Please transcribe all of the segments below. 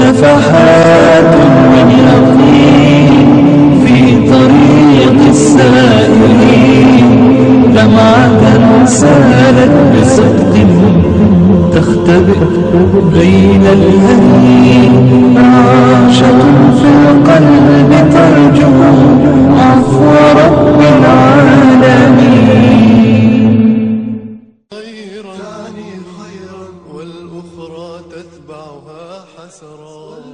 نفحات من يقين في طريق السائلين دمعة سالت بصدق تختبئ بين الهنين عاشق في القلب ترجو عفو رب العالمين خيرا والأخرى تتبعها حسرا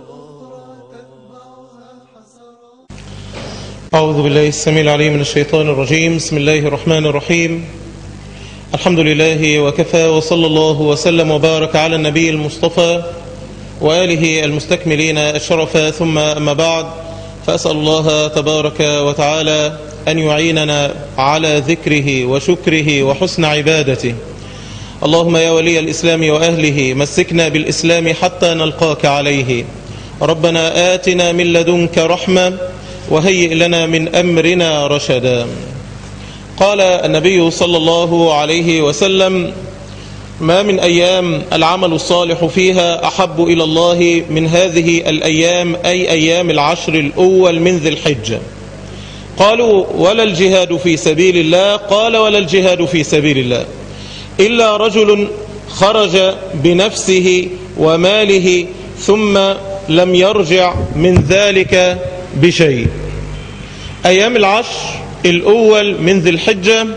أعوذ بالله السميع العليم من الشيطان الرجيم بسم الله الرحمن الرحيم الحمد لله وكفى وصلى الله وسلم وبارك على النبي المصطفى وآله المستكملين الشرف ثم أما بعد فأسأل الله تبارك وتعالى أن يعيننا على ذكره وشكره وحسن عبادته اللهم يا ولي الإسلام وأهله مسكنا بالإسلام حتى نلقاك عليه ربنا آتنا من لدنك رحمة وهيئ لنا من أمرنا رشدا قال النبي صلى الله عليه وسلم ما من أيام العمل الصالح فيها أحب إلى الله من هذه الأيام أي أيام العشر الأول من ذي الحجة قالوا ولا الجهاد في سبيل الله قال ولا الجهاد في سبيل الله إلا رجل خرج بنفسه وماله ثم لم يرجع من ذلك بشيء أيام العشر الأول من ذي الحجة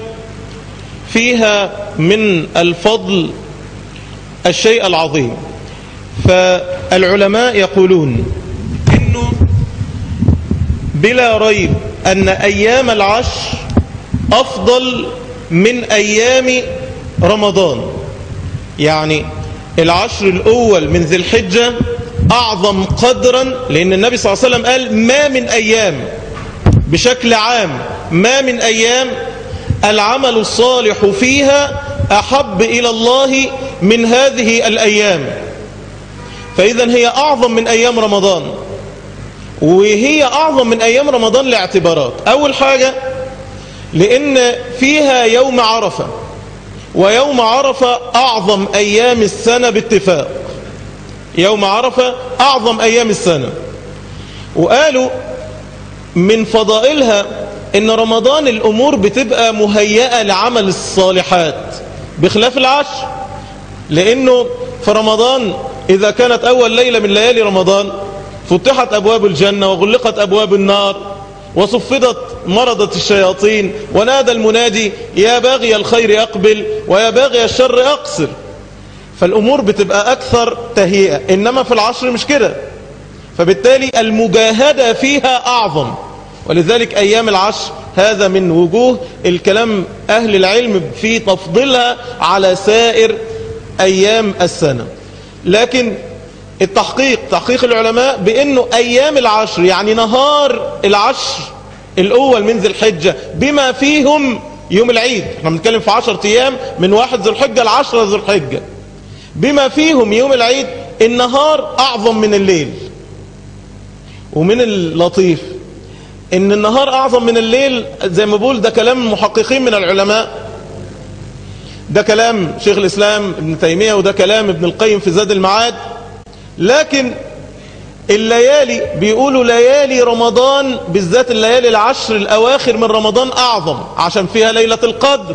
فيها من الفضل الشيء العظيم فالعلماء يقولون إنه بلا ريب أن أيام العشر أفضل من أيام رمضان يعني العشر الأول من ذي الحجة أعظم قدرا لأن النبي صلى الله عليه وسلم قال ما من أيام بشكل عام ما من أيام العمل الصالح فيها أحب إلى الله من هذه الأيام فإذا هي أعظم من أيام رمضان وهي أعظم من أيام رمضان لاعتبارات أول حاجة لأن فيها يوم عرفة ويوم عرفة أعظم أيام السنة باتفاق يوم عرفة أعظم أيام السنة وقالوا من فضائلها ان رمضان الامور بتبقى مهيئة لعمل الصالحات بخلاف العشر لانه في رمضان اذا كانت اول ليلة من ليالي رمضان فتحت ابواب الجنة وغلقت ابواب النار وصفدت مرضة الشياطين ونادى المنادي يا باغي الخير اقبل ويا باغي الشر اقصر فالامور بتبقى اكثر تهيئة انما في العشر مش كده فبالتالي المجاهدة فيها أعظم ولذلك أيام العشر هذا من وجوه الكلام أهل العلم في تفضيلها على سائر أيام السنة لكن التحقيق تحقيق العلماء بأنه أيام العشر يعني نهار العشر الأول من ذي الحجة بما فيهم يوم العيد احنا بنتكلم في عشر أيام من واحد ذي الحجة لعشرة ذي الحجة بما فيهم يوم العيد النهار أعظم من الليل ومن اللطيف ان النهار اعظم من الليل زي ما بقول ده كلام محققين من العلماء ده كلام شيخ الاسلام ابن تيمية وده كلام ابن القيم في زاد المعاد لكن الليالي بيقولوا ليالي رمضان بالذات الليالي العشر الاواخر من رمضان اعظم عشان فيها ليلة القدر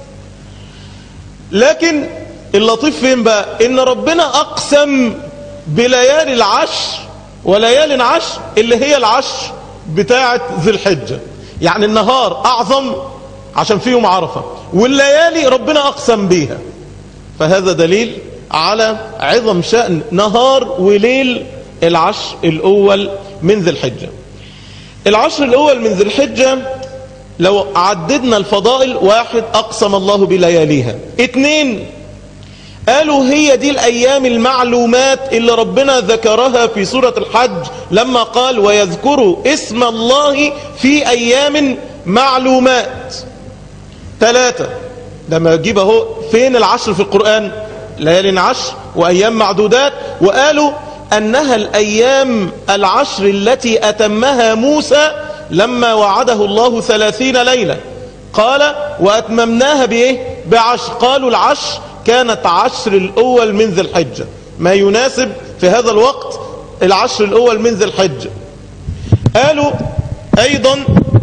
لكن اللطيف فين بقى ان ربنا اقسم بليالي العشر وليال عشر اللي هي العشر بتاعة ذي الحجة يعني النهار أعظم عشان فيهم عرفة والليالي ربنا أقسم بيها فهذا دليل على عظم شأن نهار وليل العشر الأول من ذي الحجة العشر الأول من ذي الحجة لو عددنا الفضائل واحد أقسم الله بلياليها اتنين قالوا هي دي الأيام المعلومات اللي ربنا ذكرها في سورة الحج لما قال ويذكروا اسم الله في أيام معلومات ثلاثة لما يجيب اهو فين العشر في القرآن ليالي عشر وأيام معدودات وقالوا أنها الأيام العشر التي أتمها موسى لما وعده الله ثلاثين ليلة قال وأتممناها بإيه بعشر قالوا العشر كانت عشر الأول من ذي الحجة ما يناسب في هذا الوقت العشر الأول من ذي الحجة قالوا أيضا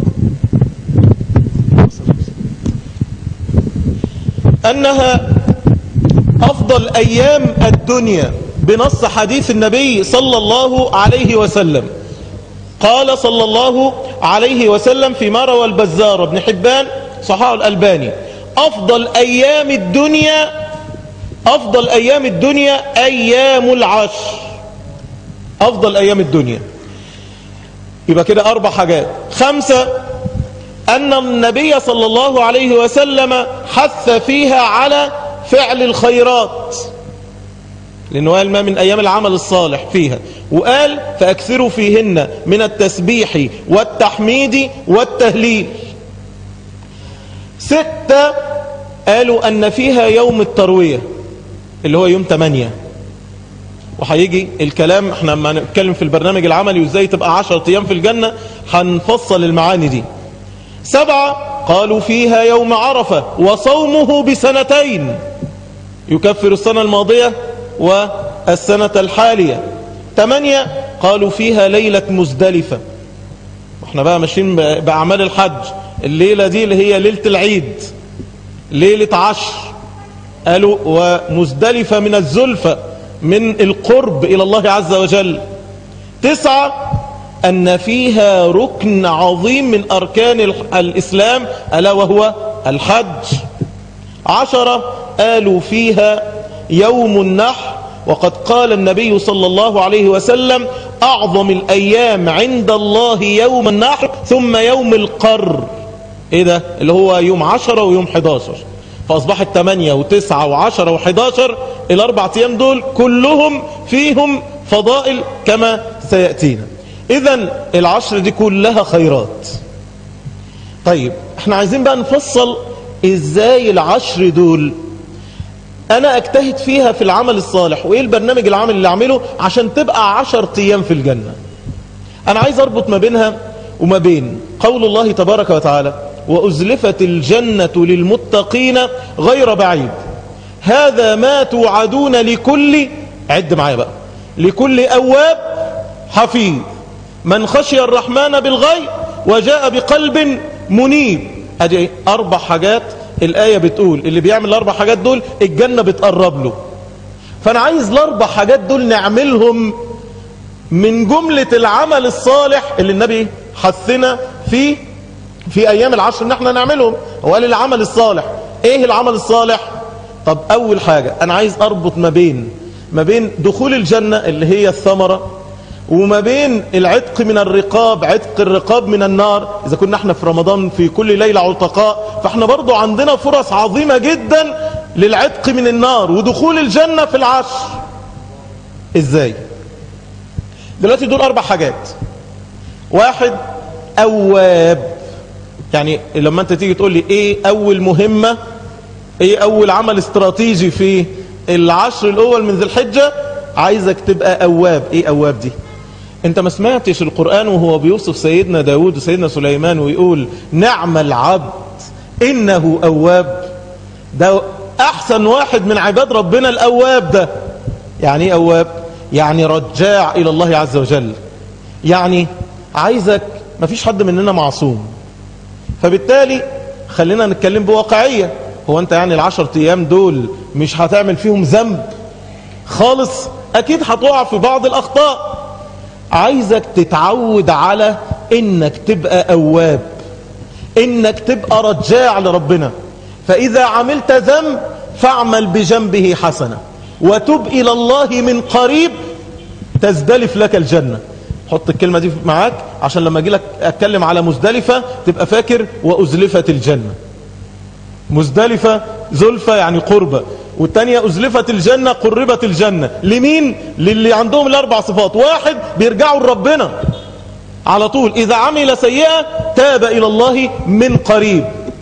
أنها أفضل أيام الدنيا بنص حديث النبي صلى الله عليه وسلم قال صلى الله عليه وسلم فيما روى البزار بن حبان صحاح الألباني أفضل أيام الدنيا أفضل أيام الدنيا أيام العشر أفضل أيام الدنيا يبقى كده أربع حاجات خمسة أن النبي صلى الله عليه وسلم حث فيها على فعل الخيرات لأنه قال ما من أيام العمل الصالح فيها وقال فأكثروا فيهن من التسبيح والتحميد والتهليل ستة قالوا أن فيها يوم التروية اللي هو يوم 8 وهيجي الكلام احنا لما نتكلم في البرنامج العملي وازاي تبقى 10 ايام في الجنة هنفصل المعاني دي سبعة قالوا فيها يوم عرفة وصومه بسنتين يكفر السنة الماضية والسنة الحالية ثمانية قالوا فيها ليلة مزدلفة احنا بقى ماشيين بأعمال الحج الليلة دي اللي هي ليلة العيد ليلة عشر قالوا ومزدلفة من الزلفة من القرب إلى الله عز وجل تسعة أن فيها ركن عظيم من أركان الإسلام ألا وهو الحج عشرة قالوا فيها يوم النحر وقد قال النبي صلى الله عليه وسلم أعظم الأيام عند الله يوم النحر ثم يوم القر إيه ده اللي هو يوم عشرة ويوم حداشر فأصبحت 8 و9 و10 و11 الأربع أيام دول كلهم فيهم فضائل كما سيأتينا إذا العشر دي كلها خيرات طيب احنا عايزين بقى نفصل ازاي العشر دول انا اجتهد فيها في العمل الصالح وايه البرنامج العمل اللي اعمله عشان تبقى عشر ايام في الجنة انا عايز اربط ما بينها وما بين قول الله تبارك وتعالى وأزلفت الجنة للمتقين غير بعيد هذا ما توعدون لكل عد معايا بقى لكل أواب حفيظ من خشي الرحمن بالغيب وجاء بقلب منيب ادي أربع حاجات الآية بتقول اللي بيعمل الأربع حاجات دول الجنة بتقرب له فأنا عايز الأربع حاجات دول نعملهم من جملة العمل الصالح اللي النبي حثنا فيه في ايام العشر ان احنا نعملهم هو قال العمل الصالح ايه العمل الصالح طب اول حاجة انا عايز اربط ما بين ما بين دخول الجنة اللي هي الثمرة وما بين العتق من الرقاب عتق الرقاب من النار اذا كنا احنا في رمضان في كل ليلة عتقاء فاحنا برضو عندنا فرص عظيمة جدا للعتق من النار ودخول الجنة في العشر ازاي دلوقتي دول اربع حاجات واحد اواب يعني لما انت تيجي تقول لي ايه اول مهمة ايه اول عمل استراتيجي في العشر الاول من ذي الحجة عايزك تبقى اواب ايه اواب دي انت ما سمعتش القرآن وهو بيوصف سيدنا داود وسيدنا سليمان ويقول نعم العبد انه اواب ده احسن واحد من عباد ربنا الاواب ده يعني ايه اواب يعني رجاع الى الله عز وجل يعني عايزك ما فيش حد مننا معصوم فبالتالي خلينا نتكلم بواقعية هو انت يعني العشر ايام دول مش هتعمل فيهم ذنب خالص اكيد هتقع في بعض الاخطاء عايزك تتعود على انك تبقى اواب انك تبقى رجاع لربنا فاذا عملت ذنب فاعمل بجنبه حسنة وتب الى الله من قريب تزدلف لك الجنة حط الكلمة دي معاك عشان لما اجي لك اتكلم على مزدلفة تبقى فاكر وازلفت الجنة مزدلفة زلفة يعني قربة والتانية أزلفت الجنة قربت الجنة لمين؟ للي عندهم الأربع صفات واحد بيرجعوا لربنا على طول إذا عمل سيئة تاب إلى الله من قريب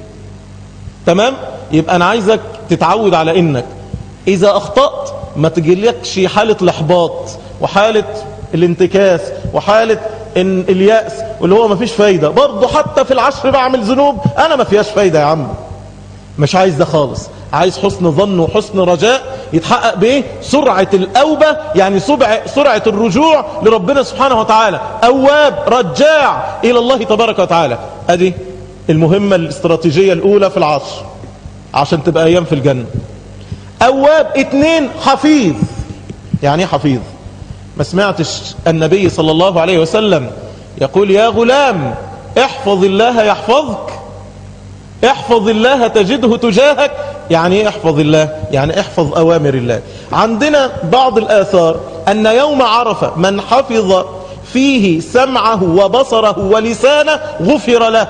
تمام؟ يبقى أنا عايزك تتعود على إنك إذا أخطأت ما تجيلكش حالة الإحباط وحالة الانتكاس وحالة إن اليأس واللي هو ما فيش فايدة برضه حتى في العشر بعمل ذنوب أنا ما فيهاش فايدة يا عم مش عايز ده خالص عايز حسن ظن وحسن رجاء يتحقق بايه سرعة الاوبة يعني سرعة, سرعة الرجوع لربنا سبحانه وتعالى اواب رجاع الى الله تبارك وتعالى ادي المهمة الاستراتيجية الاولى في العصر عشان تبقى ايام في الجنة اواب اتنين حفيظ يعني ايه حفيظ ما سمعتش النبي صلى الله عليه وسلم يقول يا غلام احفظ الله يحفظك احفظ الله تجده تجاهك يعني ايه احفظ الله يعني احفظ اوامر الله عندنا بعض الاثار ان يوم عرفة من حفظ فيه سمعه وبصره ولسانه غفر له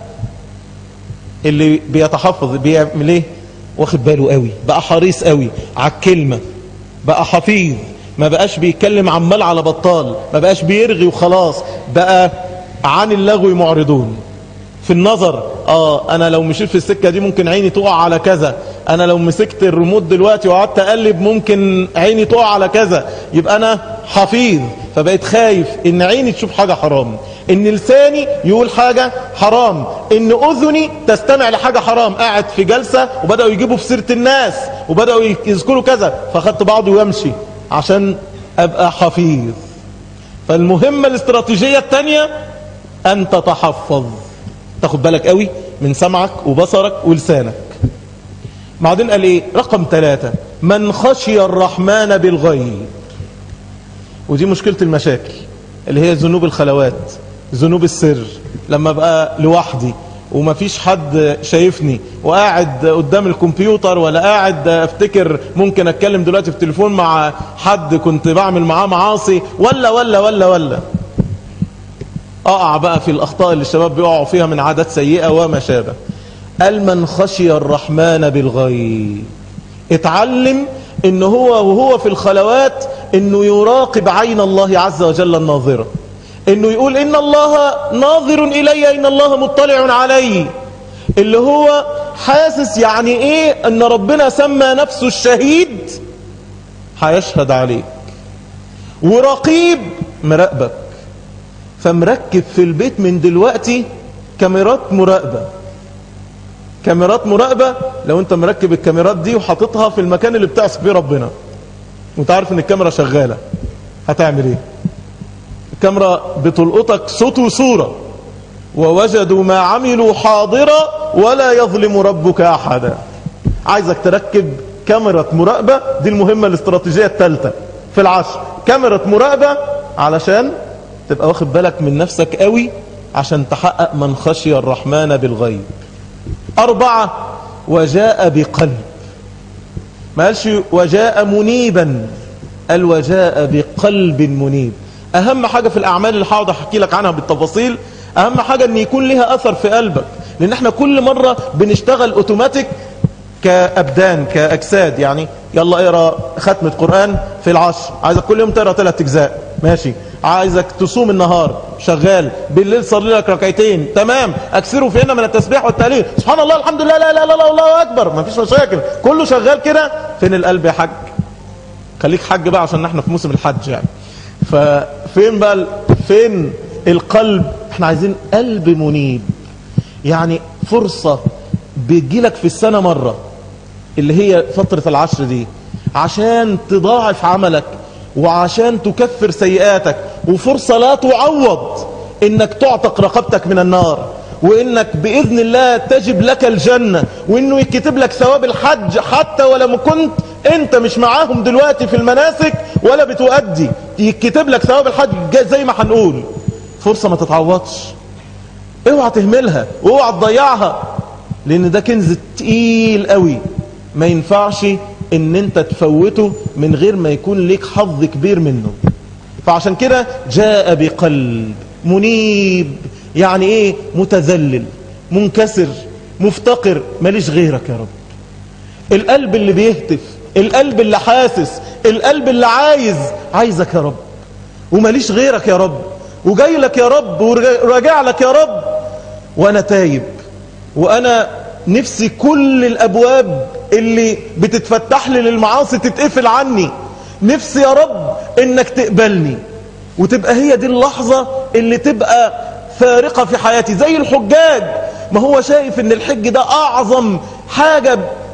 اللي بيتحفظ بيعمل ايه واخد باله قوي بقى حريص قوي على الكلمة بقى حفيظ ما بقاش بيتكلم عمال على بطال ما بقاش بيرغي وخلاص بقى عن اللغو معرضون في النظر اه انا لو مشيت في السكة دي ممكن عيني تقع على كذا انا لو مسكت الريموت دلوقتي وقعدت اقلب ممكن عيني تقع على كذا يبقى انا حفيظ فبقيت خايف ان عيني تشوف حاجة حرام ان لساني يقول حاجة حرام ان اذني تستمع لحاجة حرام قاعد في جلسة وبدأوا يجيبوا في سيرة الناس وبدأوا يذكروا كذا فاخدت بعضي وامشي عشان ابقى حفيظ فالمهمة الاستراتيجية التانية ان تتحفظ تاخد بالك قوي من سمعك وبصرك ولسانك بعدين قال ايه رقم ثلاثة من خشي الرحمن بالغيب ودي مشكلة المشاكل اللي هي ذنوب الخلوات ذنوب السر لما بقى لوحدي ومفيش حد شايفني وقاعد قدام الكمبيوتر ولا قاعد افتكر ممكن اتكلم دلوقتي في تليفون مع حد كنت بعمل معاه معاصي ولا ولا ولا ولا اقع بقى في الاخطاء اللي الشباب بيقعوا فيها من عادات سيئة وما شابه قال من خشي الرحمن بالغيب اتعلم ان هو وهو في الخلوات انه يراقب عين الله عز وجل الناظرة انه يقول ان الله ناظر الي ان الله مطلع علي اللي هو حاسس يعني ايه ان ربنا سمى نفسه الشهيد هيشهد عليك ورقيب مراقبك فمركب في البيت من دلوقتي كاميرات مراقبة كاميرات مراقبة لو انت مركب الكاميرات دي وحاططها في المكان اللي بتعصي فيه ربنا وانت عارف ان الكاميرا شغالة هتعمل ايه الكاميرا بتلقطك صوت وصورة ووجدوا ما عملوا حاضرة ولا يظلم ربك احدا عايزك تركب كاميرا مراقبة دي المهمة الاستراتيجية الثالثة في العصر كاميرا مراقبة علشان تبقى واخد بالك من نفسك قوي عشان تحقق من خشي الرحمن بالغيب أربعة وجاء بقلب ما قالش وجاء منيبا قال وجاء بقلب منيب أهم حاجة في الأعمال اللي هقعد أحكي لك عنها بالتفاصيل أهم حاجة أن يكون لها أثر في قلبك لأن احنا كل مرة بنشتغل أوتوماتيك كأبدان كأجساد يعني يلا اقرا ختمة قرآن في العشر عايزك كل يوم تقرا ثلاث أجزاء ماشي عايزك تصوم النهار شغال بالليل صلي لك ركعتين تمام اكثروا فينا من التسبيح والتهليل سبحان الله الحمد لله لا لا لا لا الله اكبر ما فيش مشاكل كله شغال كده فين القلب يا حاج خليك حج بقى عشان احنا في موسم الحج يعني ففين بقى فين القلب احنا عايزين قلب منيب يعني فرصة بتجيلك في السنة مرة اللي هي فترة العشر دي عشان تضاعف عملك وعشان تكفر سيئاتك وفرصة لا تعوض انك تعتق رقبتك من النار وانك باذن الله تجب لك الجنة وانه يكتب لك ثواب الحج حتى ولما كنت انت مش معاهم دلوقتي في المناسك ولا بتؤدي يكتب لك ثواب الحج زي ما هنقول فرصة ما تتعوضش اوعى تهملها واوعى تضيعها لان ده كنز تقيل قوي ما ينفعش ان انت تفوته من غير ما يكون ليك حظ كبير منه فعشان كده جاء بقلب منيب يعني ايه متذلل منكسر مفتقر ماليش غيرك يا رب القلب اللي بيهتف القلب اللي حاسس القلب اللي عايز عايزك يا رب وماليش غيرك يا رب وجاي لك يا رب وراجع لك يا رب وانا تايب وانا نفسي كل الابواب اللي بتتفتح لي للمعاصي تتقفل عني نفسي يا رب انك تقبلني وتبقى هي دي اللحظة اللي تبقى فارقة في حياتي زي الحجاج ما هو شايف ان الحج ده اعظم حاجة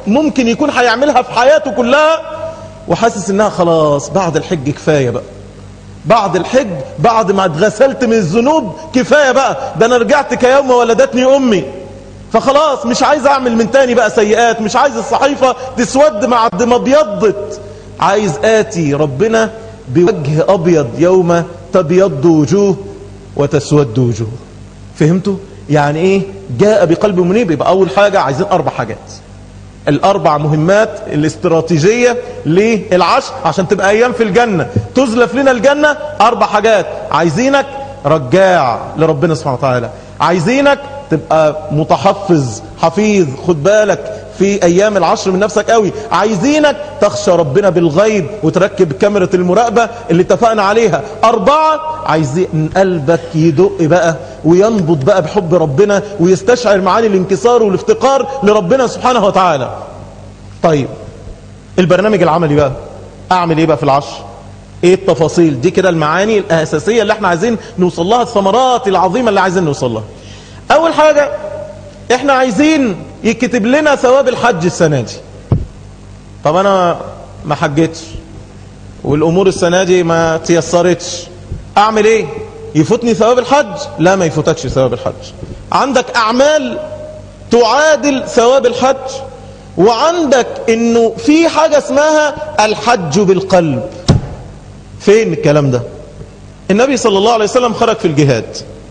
ممكن يكون هيعملها في حياته كلها وحاسس انها خلاص بعد الحج كفاية بقى بعد الحج بعد ما اتغسلت من الذنوب كفاية بقى ده انا رجعت كيوم ولدتني امي فخلاص مش عايز اعمل من تاني بقى سيئات مش عايز الصحيفة تسود مع قد ما ابيضت عايز اتي ربنا بوجه ابيض يوم تبيض وجوه وتسود وجوه فهمتوا يعني ايه جاء بقلب منيب يبقى اول حاجة عايزين اربع حاجات الاربع مهمات الاستراتيجية للعشر عشان تبقى ايام في الجنة تزلف لنا الجنة اربع حاجات عايزينك رجاع لربنا سبحانه وتعالى عايزينك تبقى متحفظ حفيظ خد بالك في ايام العشر من نفسك قوي عايزينك تخشى ربنا بالغيب وتركب كاميرا المراقبة اللي اتفقنا عليها اربعة عايزين قلبك يدق بقى وينبض بقى بحب ربنا ويستشعر معاني الانكسار والافتقار لربنا سبحانه وتعالى طيب البرنامج العملي بقى اعمل ايه بقى في العشر ايه التفاصيل دي كده المعاني الاساسية اللي احنا عايزين نوصل لها الثمرات العظيمة اللي عايزين نوصل لها اول حاجة احنا عايزين يكتب لنا ثواب الحج السنة دي طب انا ما حجتش والامور السنة دي ما تيسرتش اعمل ايه يفوتني ثواب الحج لا ما يفوتكش ثواب الحج عندك اعمال تعادل ثواب الحج وعندك انه في حاجة اسمها الحج بالقلب فين الكلام ده النبي صلى الله عليه وسلم خرج في الجهاد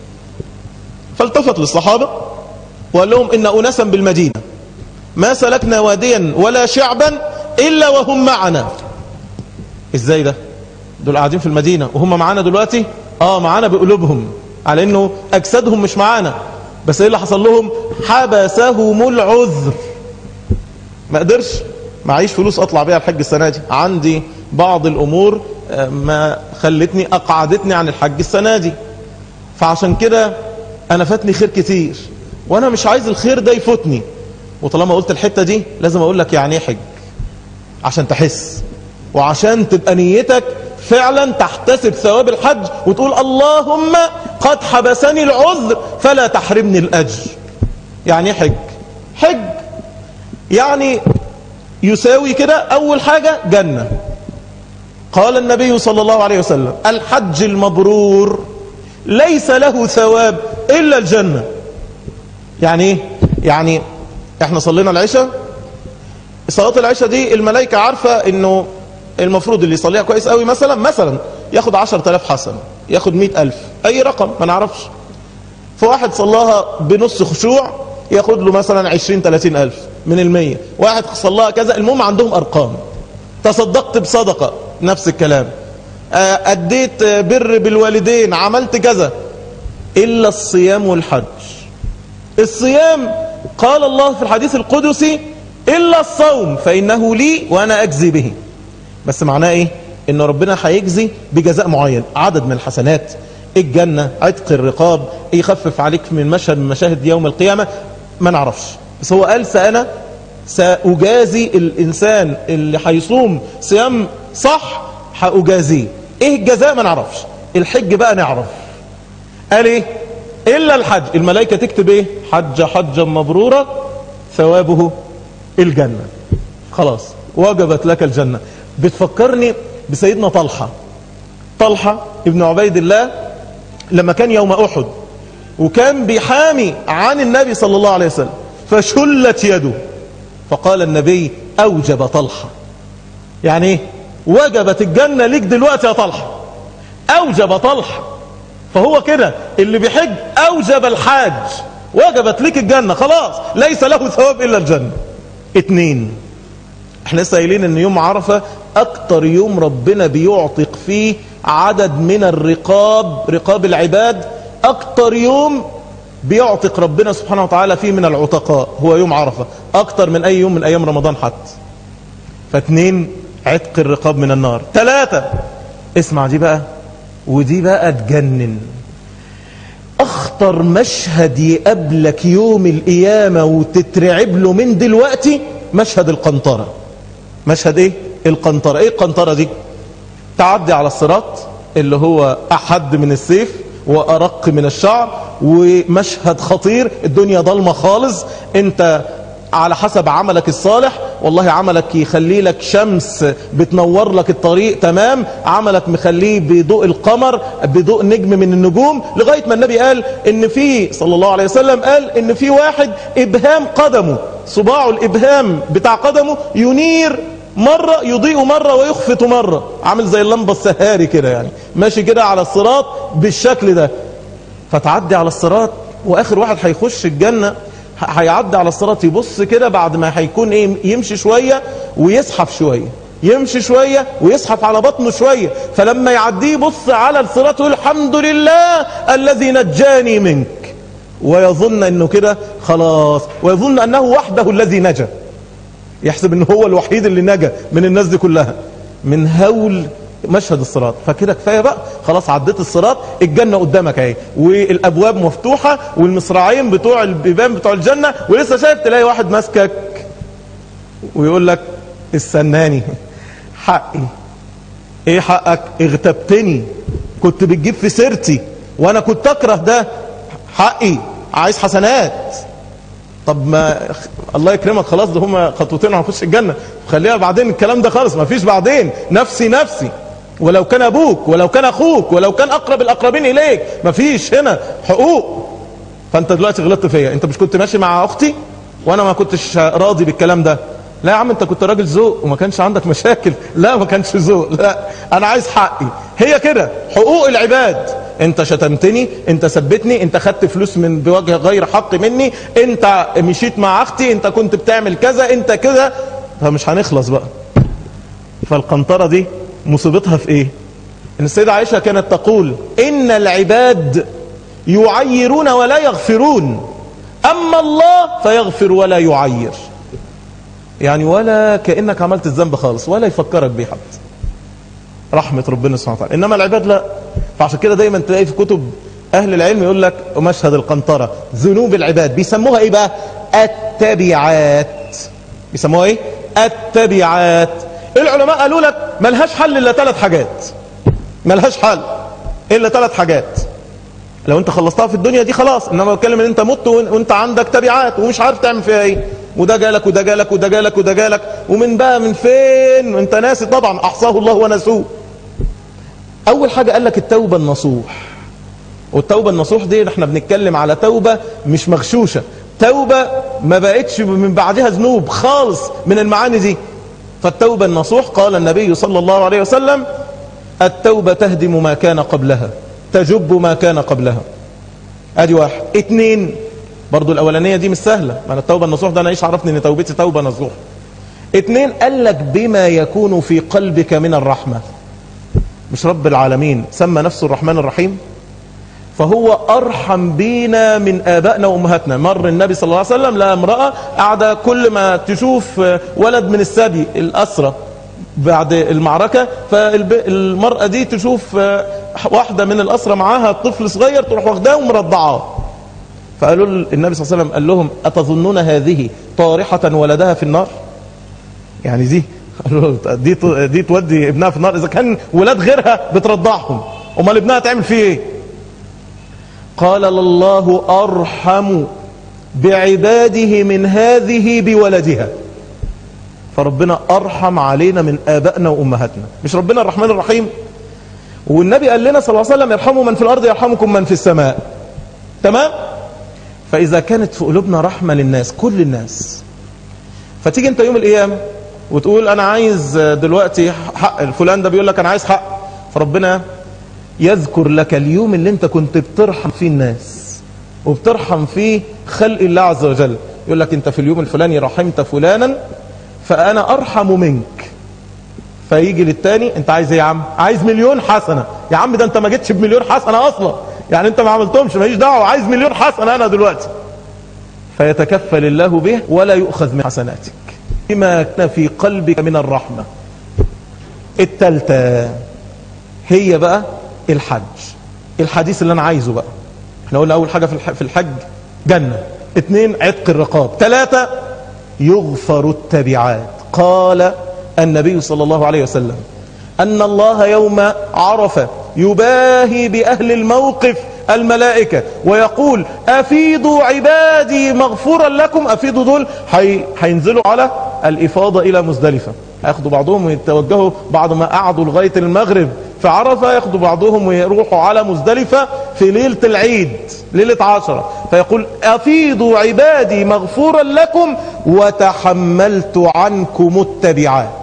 فالتفت للصحابة وقال لهم إن أناسا بالمدينة ما سلكنا واديا ولا شعبا إلا وهم معنا إزاي ده دول قاعدين في المدينة وهم معانا دلوقتي آه معانا بقلوبهم على إنه أجسادهم مش معانا بس إيه اللي حصل لهم حبسهم العذر ما قدرش معيش فلوس أطلع بيها الحج السنة دي عندي بعض الأمور ما خلتني أقعدتني عن الحج السنة دي فعشان كده أنا فاتني خير كتير وانا مش عايز الخير ده يفوتني وطالما قلت الحتة دي لازم اقول لك يعني ايه حج عشان تحس وعشان تبقى نيتك فعلا تحتسب ثواب الحج وتقول اللهم قد حبسني العذر فلا تحرمني الاجر يعني ايه حج حج يعني يساوي كده اول حاجة جنة قال النبي صلى الله عليه وسلم الحج المبرور ليس له ثواب الا الجنه يعني ايه يعني احنا صلينا العشاء صلاة العشاء دي الملائكة عارفة انه المفروض اللي يصليها كويس قوي مثلا مثلا ياخد عشر تلاف حسن ياخد مئة الف اي رقم ما نعرفش فواحد صلاها بنص خشوع ياخد له مثلا عشرين تلاتين الف من المية واحد صلاها كذا المهم عندهم ارقام تصدقت بصدقة نفس الكلام اديت بر بالوالدين عملت كذا الا الصيام والحج الصيام قال الله في الحديث القدسي إلا الصوم فإنه لي وأنا أجزي به بس معناه إيه إن ربنا هيجزي بجزاء معين عدد من الحسنات الجنة عتق الرقاب يخفف عليك من مشهد من مشاهد يوم القيامة ما نعرفش بس هو قال سأنا سأجازي الإنسان اللي هيصوم صيام صح هأجازيه إيه الجزاء ما نعرفش الحج بقى نعرف قال إيه إلا الحج الملائكة تكتب إيه حج حجا مبرورا ثوابه الجنة خلاص وجبت لك الجنة بتفكرني بسيدنا طلحة طلحة ابن عبيد الله لما كان يوم أحد وكان بيحامي عن النبي صلى الله عليه وسلم فشلت يده فقال النبي أوجب طلحة يعني ايه وجبت الجنة ليك دلوقتي يا طلحة أوجب طلحة فهو كده اللي بيحج أوجب الحاج وجبت ليك الجنة خلاص ليس له ثواب إلا الجنة اتنين احنا لسه قايلين ان يوم عرفة اكتر يوم ربنا بيعتق فيه عدد من الرقاب رقاب العباد اكتر يوم بيعتق ربنا سبحانه وتعالى فيه من العتقاء هو يوم عرفة اكتر من اي يوم من ايام رمضان حتى فاتنين عتق الرقاب من النار ثلاثة اسمع دي بقى ودي بقى تجنن اخطر مشهد يقابلك يوم القيامة وتترعب له من دلوقتي مشهد القنطرة مشهد ايه القنطرة ايه القنطرة دي تعدي على الصراط اللي هو احد من السيف وارق من الشعر ومشهد خطير الدنيا ضلمة خالص انت على حسب عملك الصالح والله عملك يخلي لك شمس بتنور لك الطريق تمام عملك مخليه بضوء القمر بضوء نجم من النجوم لغاية ما النبي قال ان في صلى الله عليه وسلم قال ان في واحد ابهام قدمه صباعه الابهام بتاع قدمه ينير مرة يضيء مرة ويخفت مرة عامل زي اللمبة السهاري كده يعني ماشي كده على الصراط بالشكل ده فتعدي على الصراط واخر واحد هيخش الجنة هيعدي على الصراط يبص كده بعد ما هيكون ايه يمشي شوية ويزحف شوية يمشي شوية ويزحف على بطنه شوية فلما يعديه يبص على الصراط يقول الحمد لله الذي نجاني منك ويظن انه كده خلاص ويظن انه وحده الذي نجا يحسب انه هو الوحيد اللي نجا من الناس دي كلها من هول مشهد الصراط فكده كفايه بقى خلاص عديت الصراط الجنه قدامك اهي والابواب مفتوحه والمصراعين بتوع البيبان بتوع الجنه ولسه شايف تلاقي واحد ماسكك ويقول لك استناني حقي ايه حقك اغتبتني كنت بتجيب في سيرتي وانا كنت اكره ده حقي عايز حسنات طب ما الله يكرمك خلاص ده هما خطوتين هنخش الجنه خليها بعدين الكلام ده خالص ما فيش بعدين نفسي نفسي ولو كان ابوك ولو كان اخوك ولو كان اقرب الاقربين اليك ما فيش هنا حقوق فانت دلوقتي غلطت فيا انت مش كنت ماشي مع اختي وانا ما كنتش راضي بالكلام ده لا يا عم انت كنت راجل ذوق وما كانش عندك مشاكل لا ما كانش ذوق لا انا عايز حقي هي كده حقوق العباد انت شتمتني انت سبتني انت خدت فلوس من بوجه غير حق مني انت مشيت مع اختي انت كنت بتعمل كذا انت كده فمش هنخلص بقى فالقنطرة دي مصيبتها في ايه ان السيدة عائشة كانت تقول ان العباد يعيرون ولا يغفرون اما الله فيغفر ولا يعير يعني ولا كأنك عملت الذنب خالص ولا يفكرك بيه حد رحمة ربنا سبحانه وتعالى إنما العباد لا فعشان كده دايما تلاقي في كتب أهل العلم يقول لك مشهد القنطرة ذنوب العباد بيسموها إيه بقى التبعات بيسموها إيه التبعات العلماء قالوا لك ملهاش حل إلا ثلاث حاجات ملهاش حل إلا ثلاث حاجات لو انت خلصتها في الدنيا دي خلاص انما بتكلم ان انت مت وانت عندك تبعات ومش عارف تعمل فيها ايه وده جالك وده جالك وده جالك وده جالك ومن بقى من فين وانت ناسي طبعا احصاه الله ونسوه اول حاجة قال لك التوبة النصوح والتوبة النصوح دي احنا بنتكلم على توبة مش مغشوشة توبة ما بقتش من بعدها ذنوب خالص من المعاني دي فالتوبة النصوح قال النبي صلى الله عليه وسلم التوبة تهدم ما كان قبلها تجب ما كان قبلها ادي واحد اتنين برضو الاولانية دي مش سهلة ما انا التوبة النصوح ده انا ايش عرفني ان توبتي توبة نصوح اتنين قال لك بما يكون في قلبك من الرحمة مش رب العالمين سمى نفسه الرحمن الرحيم فهو ارحم بينا من ابائنا وامهاتنا مر النبي صلى الله عليه وسلم لا امرأة قاعدة كل ما تشوف ولد من السبي الاسرة بعد المعركة فالمرأة دي تشوف واحدة من الأسرة معاها طفل صغير تروح واخداه ومرضعاه فقالوا النبي صلى الله عليه وسلم قال لهم أتظنون هذه طارحة ولدها في النار يعني دي دي دي تودي ابنها في النار إذا كان ولاد غيرها بترضعهم امال ابنها تعمل فيه ايه قال الله أرحم بعباده من هذه بولدها فربنا أرحم علينا من آبائنا وأمهاتنا مش ربنا الرحمن الرحيم والنبي قال لنا صلى الله عليه وسلم يرحموا من في الأرض يرحمكم من في السماء تمام فإذا كانت في قلوبنا رحمة للناس كل الناس فتيجي انت يوم القيامة وتقول أنا عايز دلوقتي حق الفلان ده بيقول لك أنا عايز حق فربنا يذكر لك اليوم اللي انت كنت بترحم فيه الناس وبترحم فيه خلق الله عز وجل يقول لك انت في اليوم الفلاني رحمت فلانا فأنا أرحم منك فيجي للتاني انت عايز ايه يا عم عايز مليون حسنة يا عم ده انت ما جيتش بمليون حسنة اصلا يعني انت ما عملتهمش ماليش دعوة عايز مليون حسنة انا دلوقتي فيتكفل الله به ولا يؤخذ من حسناتك بما كان في قلبك من الرحمة التالتة هي بقى الحج الحديث اللي انا عايزه بقى احنا قلنا اول حاجة في الحج جنة اتنين عتق الرقاب ثلاثة يغفر التبعات قال النبي صلى الله عليه وسلم أن الله يوم عرفة يباهي بأهل الموقف الملائكة ويقول أفيدوا عبادي مغفورا لكم أفيدوا دول حي... هينزلوا على الإفاضة إلى مزدلفة ياخدوا بعضهم ويتوجهوا بعد ما قعدوا لغاية المغرب في عرفة ياخدوا بعضهم ويروحوا على مزدلفة في ليلة العيد ليلة عشرة فيقول أفيدوا عبادي مغفورا لكم وتحملت عنكم التبعات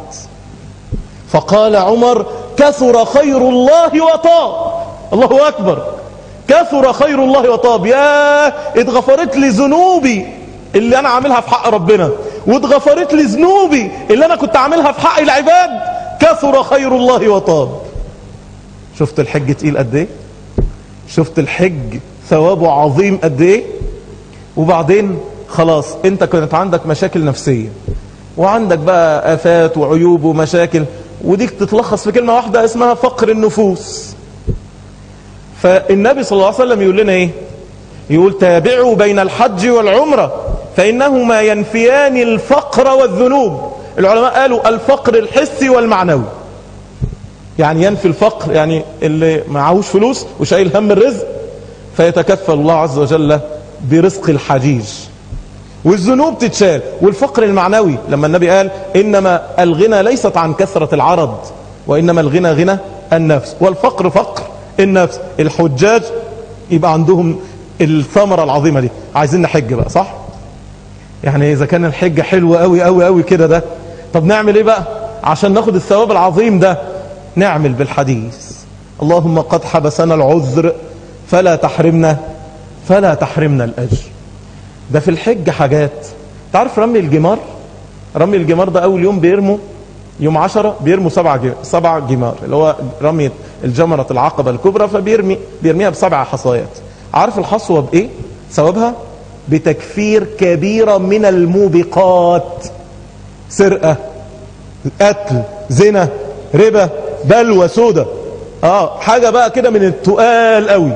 فقال عمر كثر خير الله وطاب الله أكبر كثر خير الله وطاب يا اتغفرت لي ذنوبي اللي انا عاملها في حق ربنا واتغفرت لي ذنوبي اللي انا كنت عاملها في حق العباد كثر خير الله وطاب شفت الحج تقيل قد ايه شفت الحج ثوابه عظيم قد ايه وبعدين خلاص انت كانت عندك مشاكل نفسية وعندك بقى افات وعيوب ومشاكل وديك تتلخص في كلمة واحدة اسمها فقر النفوس فالنبي صلى الله عليه وسلم يقول لنا ايه يقول تابعوا بين الحج والعمرة فإنهما ينفيان الفقر والذنوب العلماء قالوا الفقر الحسي والمعنوي يعني ينفي الفقر يعني اللي معهوش فلوس وشايل هم الرزق فيتكفل الله عز وجل برزق الحجيج والذنوب تتشال والفقر المعنوي لما النبي قال إنما الغنى ليست عن كثرة العرض وإنما الغنى غنى النفس والفقر فقر النفس الحجاج يبقى عندهم الثمرة العظيمة دي عايزين نحج بقى صح يعني إذا كان الحج حلو قوي قوي قوي كده ده طب نعمل إيه بقى عشان ناخد الثواب العظيم ده نعمل بالحديث اللهم قد حبسنا العذر فلا تحرمنا فلا تحرمنا الأجر ده في الحج حاجات تعرف رمي الجمار رمي الجمار ده أول يوم بيرموا يوم عشرة بيرموا سبع ج- سبع جمار اللي هو رمية الجمرة العقبة الكبرى فبيرمي بيرميها بسبع حصايات عارف الحصوة بإيه ثوابها بتكفير كبيرة من الموبقات سرقة قتل زنا ربا بلوى سودة اه حاجة بقى كده من التقال قوي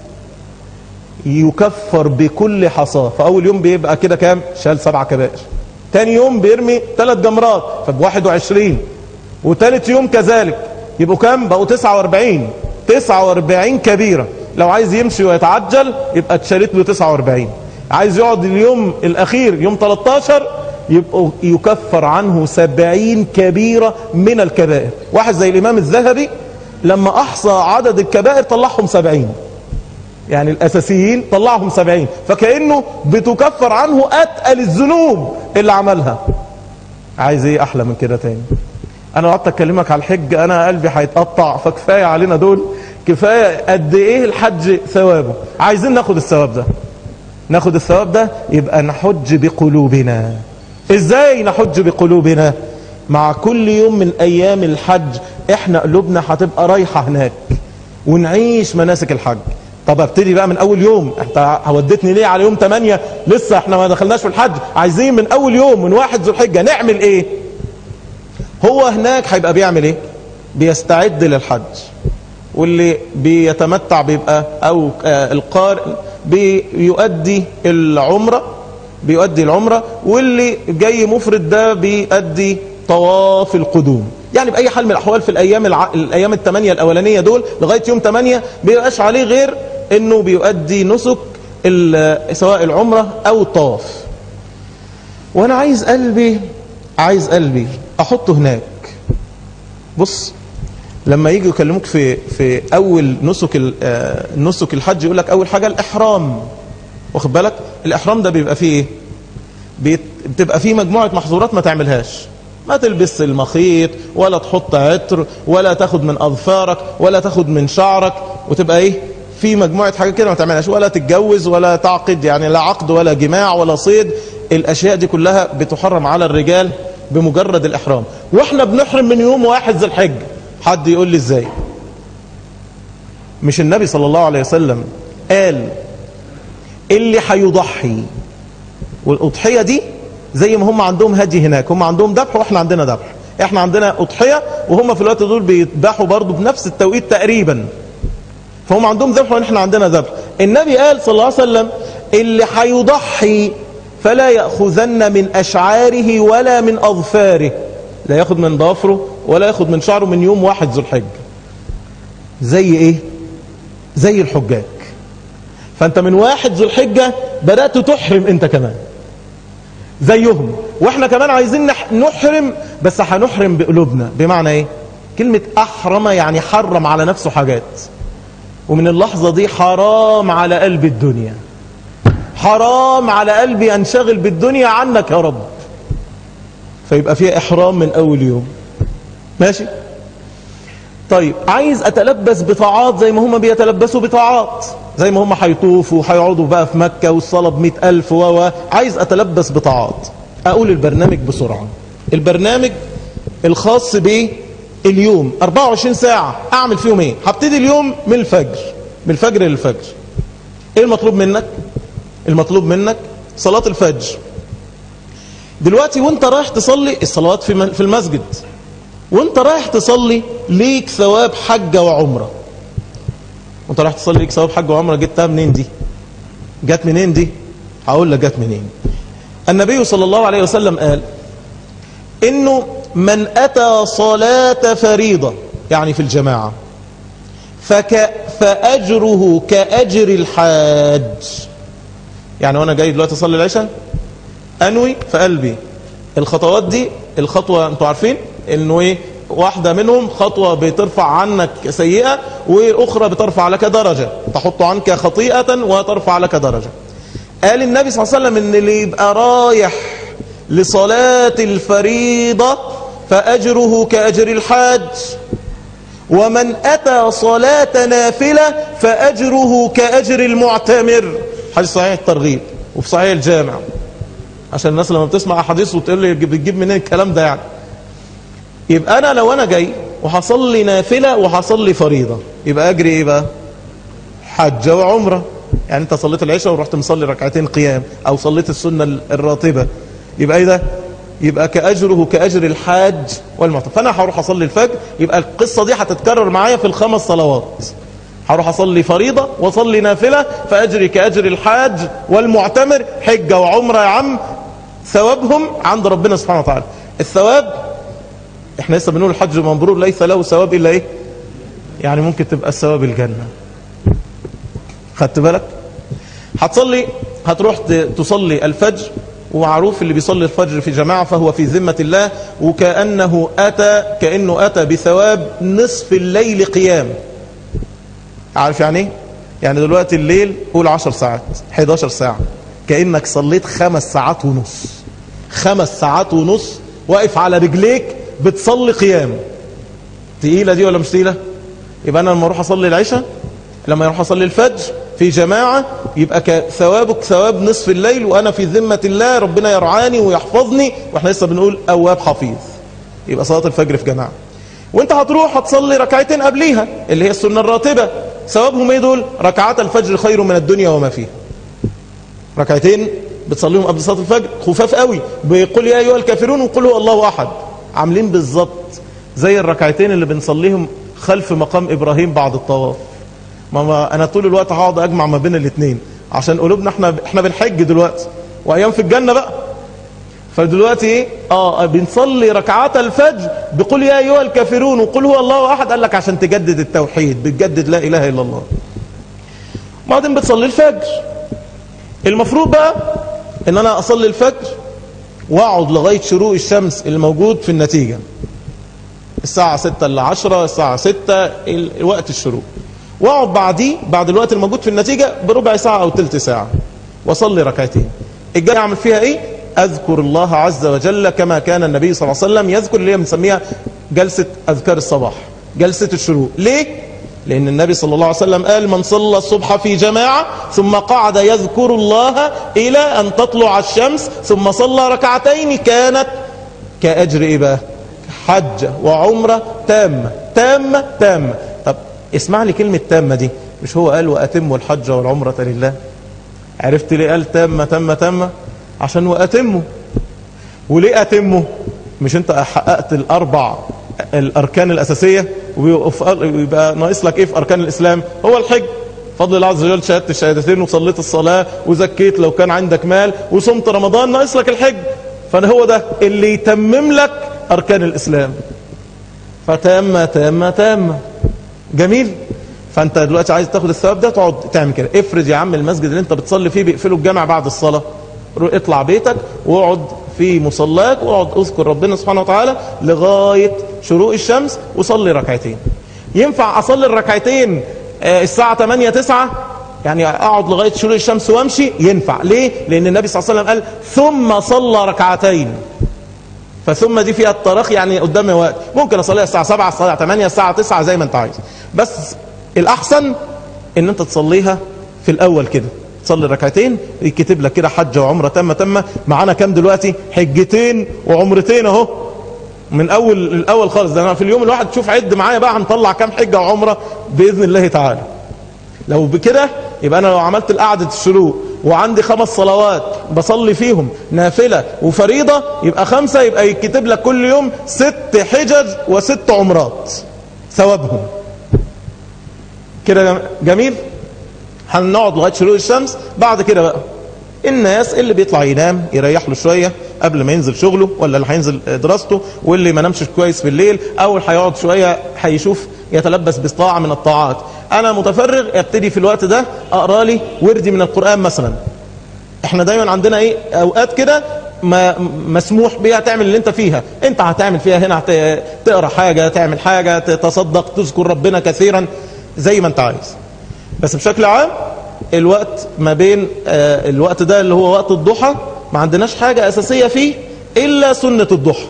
يكفر بكل حصاه فاول يوم بيبقى كده كام شال سبع كبائر تاني يوم بيرمي ثلاث جمرات فب 21 وتالت يوم كذلك يبقوا كام بقوا 49 49 كبيرة لو عايز يمشي ويتعجل يبقى اتشالت له 49 عايز يقعد اليوم الاخير يوم 13 يبقوا يكفر عنه 70 كبيرة من الكبائر واحد زي الامام الذهبي لما احصى عدد الكبائر طلعهم 70 يعني الأساسيين طلعهم سبعين فكأنه بتكفر عنه أتقل الذنوب اللي عملها عايز ايه أحلى من كده تاني أنا قعدت أكلمك على الحج أنا قلبي هيتقطع فكفاية علينا دول كفاية قد إيه الحج ثوابه عايزين ناخد الثواب ده ناخد الثواب ده يبقى نحج بقلوبنا ازاي نحج بقلوبنا مع كل يوم من ايام الحج احنا قلوبنا هتبقى رايحة هناك ونعيش مناسك الحج طب ابتدي بقى من اول يوم انت ودتني ليه على يوم 8 لسه احنا ما دخلناش في الحج عايزين من اول يوم من واحد ذو الحجة نعمل ايه هو هناك هيبقى بيعمل ايه بيستعد للحج واللي بيتمتع بيبقى او آه القارئ بيؤدي العمرة بيؤدي العمرة واللي جاي مفرد ده بيؤدي طواف القدوم يعني بأي حال من الأحوال في الأيام الع... الأيام الثمانية الأولانية دول لغاية يوم ثمانية بيبقاش عليه غير أنه بيؤدي نسك ال... سواء العمرة أو الطواف وأنا عايز قلبي عايز قلبي أحطه هناك بص لما يجي يكلموك في في اول نسك ال- آه، نسك الحج يقول لك اول حاجه الاحرام واخد بالك الاحرام ده بيبقى فيه ايه بيت- بتبقى فيه مجموعه محظورات ما تعملهاش ما تلبس المخيط ولا تحط عطر ولا تاخد من اظفارك ولا تاخد من شعرك وتبقى ايه في مجموعه حاجات كده ما تعملهاش ولا تتجوز ولا تعقد يعني لا عقد ولا جماع ولا صيد الاشياء دي كلها بتحرم على الرجال بمجرد الاحرام واحنا بنحرم من يوم واحد ذي الحج حد يقول لي ازاي مش النبي صلى الله عليه وسلم قال اللي هيضحي والاضحيه دي زي ما هم عندهم هدي هناك هم عندهم ذبح واحنا عندنا ذبح احنا عندنا اضحيه وهم في الوقت دول بيذبحوا برضه بنفس التوقيت تقريبا فهم عندهم ذبح واحنا عندنا ذبح النبي قال صلى الله عليه وسلم اللي هيضحي فلا ياخذن من اشعاره ولا من اظفاره لا ياخد من ضافره ولا ياخد من شعره من يوم واحد ذو الحجه زي ايه زي الحجاج فانت من واحد ذو الحجة بدأت تحرم انت كمان زيهم واحنا كمان عايزين نح- نحرم بس هنحرم بقلوبنا بمعنى ايه كلمة احرم يعني حرم على نفسه حاجات ومن اللحظة دي حرام على قلب الدنيا حرام على قلبي انشغل بالدنيا عنك يا رب فيبقى فيها احرام من اول يوم ماشي طيب عايز اتلبس بطاعات زي ما هم بيتلبسوا بطاعات زي ما هم هيطوفوا وهيقعدوا بقى في مكة والصلاة بمئة ألف و و. عايز اتلبس بطاعات اقول البرنامج بسرعة البرنامج الخاص باليوم 24 ساعة اعمل فيهم ايه هبتدي اليوم من الفجر من الفجر للفجر ايه المطلوب منك المطلوب منك صلاة الفجر دلوقتي وانت رايح تصلي الصلوات في م- في المسجد وانت رايح تصلي ليك ثواب حجة وعمرة وانت رايح تصلي ليك ثواب حجة وعمرة جبتها منين دي جت منين دي هقول لك جت منين النبي صلى الله عليه وسلم قال انه من اتى صلاة فريضة يعني في الجماعة فك فاجره كاجر الحاج يعني وانا جاي دلوقتي اصلي العشاء انوي في قلبي الخطوات دي الخطوة انتوا عارفين انه ايه واحدة منهم خطوة بترفع عنك سيئة واخرى بترفع لك درجة تحط عنك خطيئة وترفع لك درجة قال النبي صلى الله عليه وسلم ان اللي يبقى رايح لصلاة الفريضة فاجره كاجر الحاج ومن اتى صلاة نافلة فاجره كاجر المعتمر حديث صحيح الترغيب وفي صحيح الجامع عشان الناس لما بتسمع احاديث وتقول لي بتجيب منين الكلام ده يعني يبقى انا لو انا جاي وهصلي نافله وهصلي فريضه يبقى اجري ايه بقى حجه وعمره يعني انت صليت العشاء ورحت مصلي ركعتين قيام او صليت السنه الراتبه يبقى ايه ده يبقى كاجره كاجر الحاج والمعتمر فانا هروح اصلي الفجر يبقى القصه دي هتتكرر معايا في الخمس صلوات هروح اصلي فريضه واصلي نافله فاجري كاجر الحاج والمعتمر حجه وعمره يا عم ثوابهم عند ربنا سبحانه وتعالى الثواب احنا لسه بنقول الحج مبرور ليس له ثواب الا ايه يعني ممكن تبقى الثواب الجنه خدت بالك هتصلي هتروح ت- تصلي الفجر ومعروف اللي بيصلي الفجر في جماعة فهو في ذمة الله وكأنه أتى كأنه أتى بثواب نصف الليل قيام عارف يعني ايه يعني دلوقتي الليل قول 10 ساعات 11 ساعة كأنك صليت خمس ساعات ونص خمس ساعات ونص واقف على رجليك بتصلي قيام تقيلة دي ولا مش تقيلة يبقى أنا لما أروح أصلي العشاء لما أروح أصلي الفجر في جماعة يبقى ثوابك ثواب نصف الليل وأنا في ذمة الله ربنا يرعاني ويحفظني وإحنا لسه بنقول أواب حفيظ يبقى صلاة الفجر في جماعة وانت هتروح هتصلي ركعتين قبليها اللي هي السنة الراتبة ثوابهم ايه دول ركعات الفجر خير من الدنيا وما فيها ركعتين بتصليهم قبل صلاة الفجر خفاف قوي بيقول يا ايها الكافرون وقل هو الله احد عاملين بالظبط زي الركعتين اللي بنصليهم خلف مقام ابراهيم بعد الطواف ما انا طول الوقت هقعد اجمع ما بين الاثنين عشان قلوبنا احنا احنا بنحج دلوقتي وايام في الجنه بقى فدلوقتي ايه اه بنصلي ركعات الفجر بقول يا ايها الكافرون وقل هو الله احد قال لك عشان تجدد التوحيد بتجدد لا اله الا الله بعدين بتصلي الفجر المفروض بقى ان انا اصلي الفجر واقعد لغايه شروق الشمس الموجود في النتيجه الساعه 6 ل 10 الساعه 6 وقت الشروق واقعد بعديه بعد الوقت الموجود في النتيجه بربع ساعه او ثلث ساعه واصلي ركعتين الجاي اعمل فيها ايه اذكر الله عز وجل كما كان النبي صلى الله عليه وسلم يذكر اللي هي بنسميها جلسه اذكار الصباح جلسه الشروق ليه لان النبي صلى الله عليه وسلم قال من صلى الصبح في جماعه ثم قعد يذكر الله الى ان تطلع الشمس ثم صلى ركعتين كانت كاجر ايه بقى حجه وعمره تامه تامه تامه طب اسمع لي كلمه تامه دي مش هو قال واتموا الحج والعمره لله عرفت ليه قال تامه تامه تامه عشان واتمه وليه اتمه مش انت حققت الاربع الاركان الاساسيه ويبقى ناقص لك ايه في اركان الاسلام هو الحج فضل الله عز وجل شهدت الشهادتين وصليت الصلاه وزكيت لو كان عندك مال وصمت رمضان ناقص لك الحج فانا هو ده اللي يتمم لك اركان الاسلام فتامه تامه تامه جميل فانت دلوقتي عايز تاخد الثواب ده تقعد تعمل كده افرض يا عم المسجد اللي انت بتصلي فيه بيقفلوا الجامع بعد الصلاه روح اطلع بيتك واقعد في مصلاك واقعد اذكر ربنا سبحانه وتعالى لغايه شروق الشمس وصلي ركعتين ينفع اصلي الركعتين آه، الساعه 8 9 يعني اقعد لغايه شروق الشمس وامشي ينفع ليه لان النبي صلى الله عليه وسلم قال ثم صلى ركعتين فثم دي فيها التراخي يعني قدامي وقت ممكن اصليها الساعه 7 الساعه 8 الساعه 9 زي ما انت عايز بس الاحسن ان انت تصليها في الاول كده تصلي ركعتين يكتب لك كده حجه وعمره تامه تامه معانا كام دلوقتي حجتين وعمرتين اهو من اول الاول خالص ده انا في اليوم الواحد تشوف عد معايا بقى هنطلع كام حجه وعمره باذن الله تعالى لو بكده يبقى انا لو عملت القعده الشروق وعندي خمس صلوات بصلي فيهم نافله وفريضه يبقى خمسه يبقى يكتب لك كل يوم ست حجج وست عمرات ثوابهم كده جميل هنقعد لغايه شروق الشمس بعد كده بقى الناس اللي بيطلع ينام يريح له شويه قبل ما ينزل شغله ولا اللي هينزل دراسته واللي ما نامش كويس بالليل او اللي هيقعد شويه هيشوف يتلبس بطاعه من الطاعات انا متفرغ ابتدي في الوقت ده اقرا لي وردي من القران مثلا احنا دايما عندنا ايه اوقات كده ما مسموح بيها تعمل اللي انت فيها انت هتعمل فيها هنا هت- تقرا حاجه تعمل حاجه تتصدق تذكر ربنا كثيرا زي ما انت عايز بس بشكل عام الوقت ما بين آه، الوقت ده اللي هو وقت الضحى ما عندناش حاجة أساسية فيه إلا سنة الضحى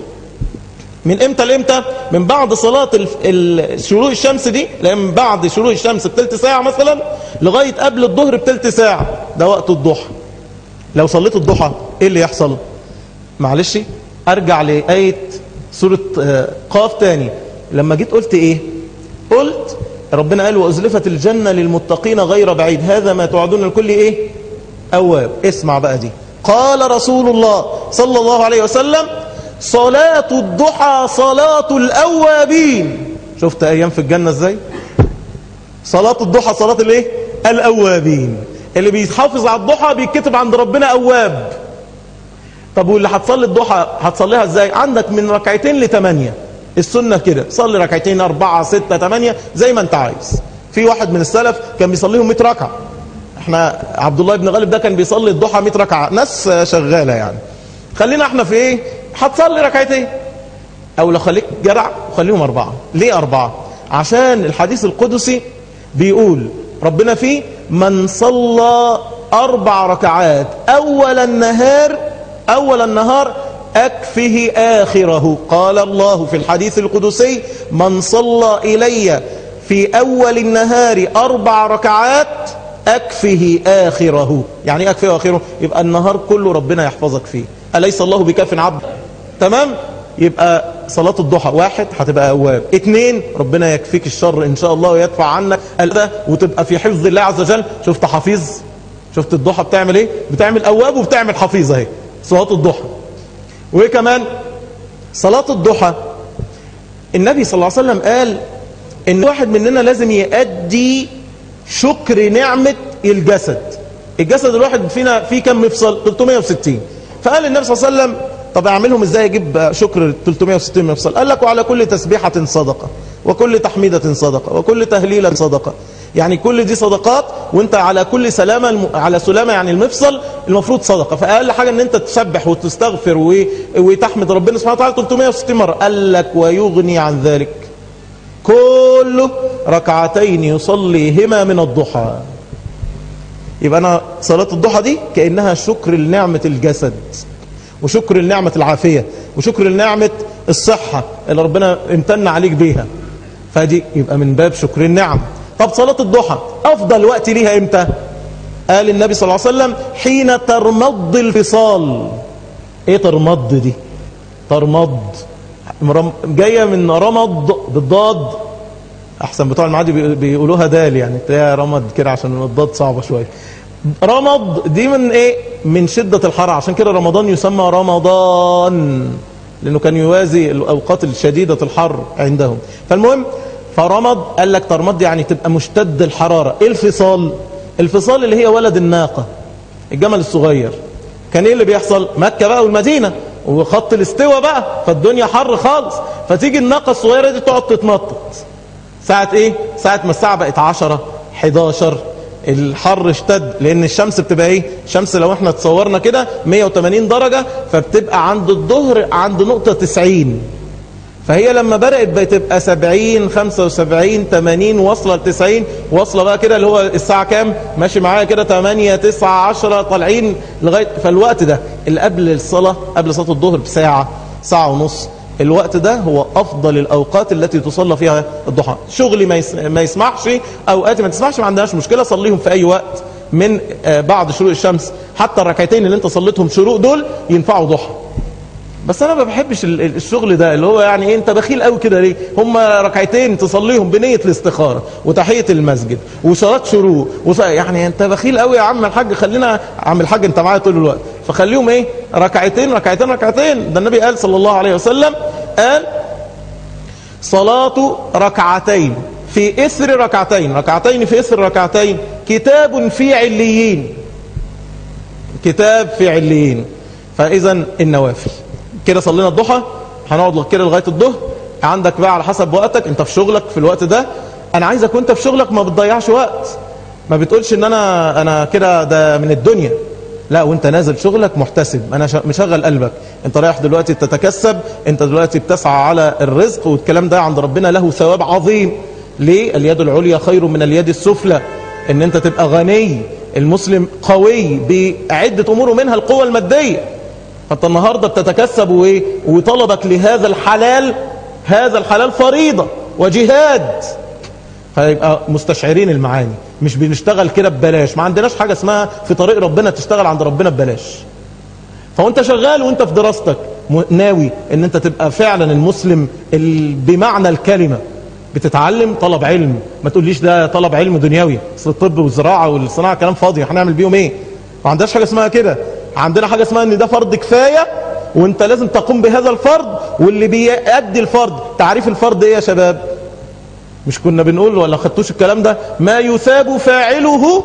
من امتى لامتى من بعد صلاة ال- ال- شروق الشمس دي لان من بعد شروق الشمس بتلت ساعة مثلا لغاية قبل الظهر بتلت ساعة ده وقت الضحى لو صليت الضحى ايه اللي يحصل معلش ارجع لآية سورة آه، قاف تاني لما جيت قلت ايه قلت ربنا قال وأزلفت الجنة للمتقين غير بعيد هذا ما توعدون لكل ايه أواب اسمع بقى دي قال رسول الله صلى الله عليه وسلم صلاة الضحى صلاة الأوابين شفت أيام في الجنة ازاي صلاة الضحى صلاة الايه الأوابين اللي بيحافظ على الضحى بيتكتب عند ربنا أواب طب واللي هتصلي الضحى هتصليها ازاي عندك من ركعتين لثمانية السنة كده صلي ركعتين أربعة ستة ثمانية زي ما انت عايز في واحد من السلف كان بيصليهم 100 ركعة احنا عبد الله بن غالب ده كان بيصلي الضحى 100 ركعة ناس شغالة يعني خلينا احنا في ايه هتصلي ركعتين او لو خليك جرع خليهم أربعة ليه أربعة عشان الحديث القدسي بيقول ربنا فيه من صلى أربع ركعات أول النهار أول النهار أكفه آخره قال الله في الحديث القدسي من صلى إلي في أول النهار أربع ركعات أكفه آخره يعني إيه أكفه آخره يبقى النهار كله ربنا يحفظك فيه أليس الله بكاف عبد تمام يبقى صلاة الضحى واحد هتبقى أواب اتنين ربنا يكفيك الشر إن شاء الله ويدفع عنك الأذى وتبقى في حفظ الله عز وجل شفت حفيظ شفت الضحى بتعمل ايه بتعمل أواب وبتعمل حفيظ اهي صلاة الضحى وايه كمان صلاة الضحى النبي صلى الله عليه وسلم قال ان واحد مننا لازم يؤدي شكر نعمة الجسد الجسد الواحد فينا فيه كم مفصل 360 فقال النبي صلى الله عليه وسلم طب اعملهم ازاي اجيب شكر 360 مفصل قال لك وعلى كل تسبيحة صدقة وكل تحميدة صدقة وكل تهليلة صدقة يعني كل دي صدقات وانت على كل سلامة الم... على سلامة يعني المفصل المفروض صدقة فأقل حاجة ان انت تسبح وتستغفر و... وتحمد ربنا سبحانه وتعالى 360 مرة قال لك ويغني عن ذلك كله ركعتين يصليهما من الضحى يبقى انا صلاة الضحى دي كأنها شكر لنعمة الجسد وشكر لنعمة العافية وشكر لنعمة الصحة اللي ربنا امتن عليك بيها فدي يبقى من باب شكر النعم طب صلاة الضحى افضل وقت ليها امتى قال النبي صلى الله عليه وسلم حين ترمض الفصال ايه ترمض دي ترمض مرم- جاية من رمض بالضاد احسن بتوع المعادي بي- بيقولوها دال يعني تلاقيها رمض كده عشان الضاد صعبة شوية رمض دي من ايه من شدة الحر عشان كده رمضان يسمى رمضان لانه كان يوازي الاوقات الشديدة الحر عندهم فالمهم فرمض قال لك ترمض يعني تبقى مشتد الحرارة ايه الفصال الفصال اللي هي ولد الناقة الجمل الصغير كان ايه اللي بيحصل مكة بقى والمدينة وخط الاستوى بقى فالدنيا حر خالص فتيجي الناقة الصغيرة دي تقعد تتنطط ساعة ايه ساعة ما الساعة بقت 10 11 الحر اشتد لان الشمس بتبقى ايه الشمس لو احنا تصورنا كده 180 درجة فبتبقى عند الظهر عند نقطة 90 فهي لما بدأت بتبقى 70 75 80 واصلة ل 90 واصلة بقى كده اللي هو الساعة كام ماشي معايا كده 8 9 10 طالعين لغاية فالوقت ده اللي قبل الصلاة قبل صلاة الظهر بساعة ساعة ونص الوقت ده هو أفضل الأوقات التي تصلى فيها الضحى شغلي ما يس- ما يسمحش أوقاتي ما تسمحش ما عندناش مشكلة صليهم في أي وقت من آه، بعد شروق الشمس حتى الركعتين اللي انت صليتهم شروق دول ينفعوا ضحى بس انا ما بحبش ال- ال- الشغل ده اللي هو يعني ايه انت بخيل قوي كده ليه هم ركعتين تصليهم بنيه الاستخاره وتحيه المسجد وصلاه شروق وص... يعني انت بخيل قوي يا عم الحاج خلينا عم الحاج انت معايا طول الوقت فخليهم ايه ركعتين ركعتين ركعتين ده النبي قال صلى الله عليه وسلم قال صلاة ركعتين في إثر ركعتين ركعتين في إثر ركعتين كتاب في عليين كتاب في عليين فإذا النوافل كده صلينا الضحى هنقعد كده لغاية الظهر عندك بقى على حسب وقتك انت في شغلك في الوقت ده انا عايزك وانت في شغلك ما بتضيعش وقت ما بتقولش ان انا انا كده ده من الدنيا لا وانت نازل شغلك محتسب انا شا- مشغل قلبك انت رايح دلوقتي تتكسب انت دلوقتي بتسعى على الرزق والكلام ده عند ربنا له ثواب عظيم ليه اليد العليا خير من اليد السفلى ان انت تبقى غني المسلم قوي بعدة اموره منها القوة المادية فانت النهاردة بتتكسب وايه وطلبك لهذا الحلال هذا الحلال فريضة وجهاد فيبقى مستشعرين المعاني مش بنشتغل كده ببلاش ما عندناش حاجة اسمها في طريق ربنا تشتغل عند ربنا ببلاش فوانت شغال وانت في دراستك م- ناوي ان انت تبقى فعلا المسلم ال- بمعنى الكلمة بتتعلم طلب علم ما تقوليش ده طلب علم دنيوي اصل الطب والزراعة والصناعة كلام فاضي هنعمل بيهم ايه ما عندناش حاجة اسمها كده عندنا حاجة اسمها ان ده فرض كفاية وانت لازم تقوم بهذا الفرض واللي بيأدي الفرض تعريف الفرض ايه يا شباب مش كنا بنقول ولا خدتوش الكلام ده ما يثاب فاعله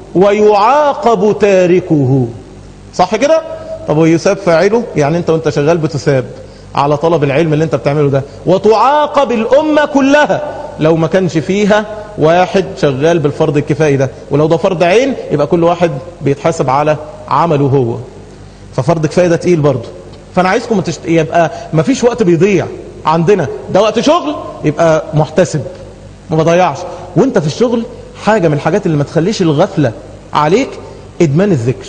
ويعاقب تاركه صح كده طب ويثاب فاعله يعني انت وانت شغال بتثاب على طلب العلم اللي انت بتعمله ده وتعاقب الأمة كلها لو ما كانش فيها واحد شغال بالفرض الكفائي ده ولو ده فرض عين يبقى كل واحد بيتحاسب على عمله هو ففرض كفايه ده تقيل برضه فانا عايزكم تشت... يبقى ما فيش وقت بيضيع عندنا ده وقت شغل يبقى محتسب ما بضيعش وانت في الشغل حاجه من الحاجات اللي ما تخليش الغفله عليك ادمان الذكر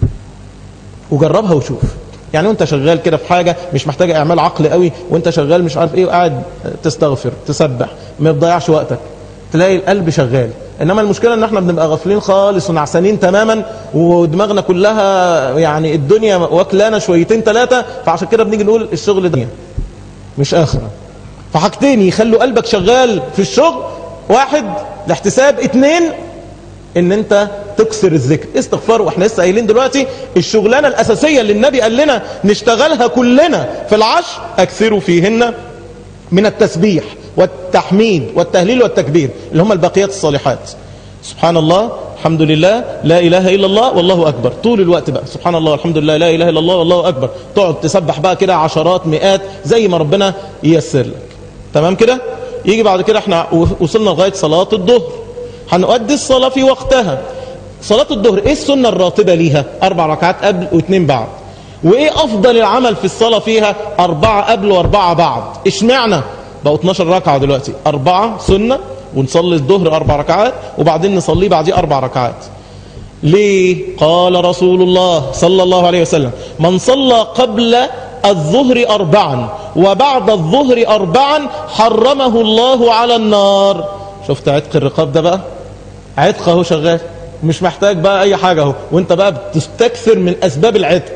وجربها وشوف يعني وانت شغال كده في حاجه مش محتاجه اعمال عقل قوي وانت شغال مش عارف ايه وقاعد تستغفر تسبح ما تضيعش وقتك تلاقي القلب شغال انما المشكله ان احنا بنبقى غافلين خالص ونعسانين تماما ودماغنا كلها يعني الدنيا واكلانا شويتين ثلاثه فعشان كده بنيجي نقول الشغل ده مش اخره فحاجتين يخلوا قلبك شغال في الشغل واحد الاحتساب اتنين ان انت تكسر الذكر استغفار واحنا لسه قايلين دلوقتي الشغلانه الاساسيه اللي النبي قال لنا نشتغلها كلنا في العشر اكثروا فيهن من التسبيح والتحميد والتهليل والتكبير اللي هم الباقيات الصالحات سبحان الله الحمد لله لا اله الا الله والله اكبر طول الوقت بقى سبحان الله الحمد لله لا اله الا الله والله اكبر تقعد تسبح بقى كده عشرات مئات زي ما ربنا ييسر لك تمام كده يجي بعد كده احنا وصلنا لغايه صلاه الظهر هنؤدي الصلاه في وقتها صلاه الظهر ايه السنه الراتبه ليها اربع ركعات قبل واثنين بعد وايه افضل العمل في الصلاه فيها اربعه قبل واربعه بعد اشمعنى بقوا 12 ركعه دلوقتي اربعه سنه ونصلي الظهر اربع ركعات وبعدين نصليه بعديه اربع ركعات ليه قال رسول الله صلى الله عليه وسلم من صلى قبل الظهر أربعا وبعد الظهر أربعا حرمه الله على النار شفت عتق الرقاب ده بقى عتق اهو شغال مش محتاج بقى أي حاجة اهو وانت بقى بتستكثر من أسباب العتق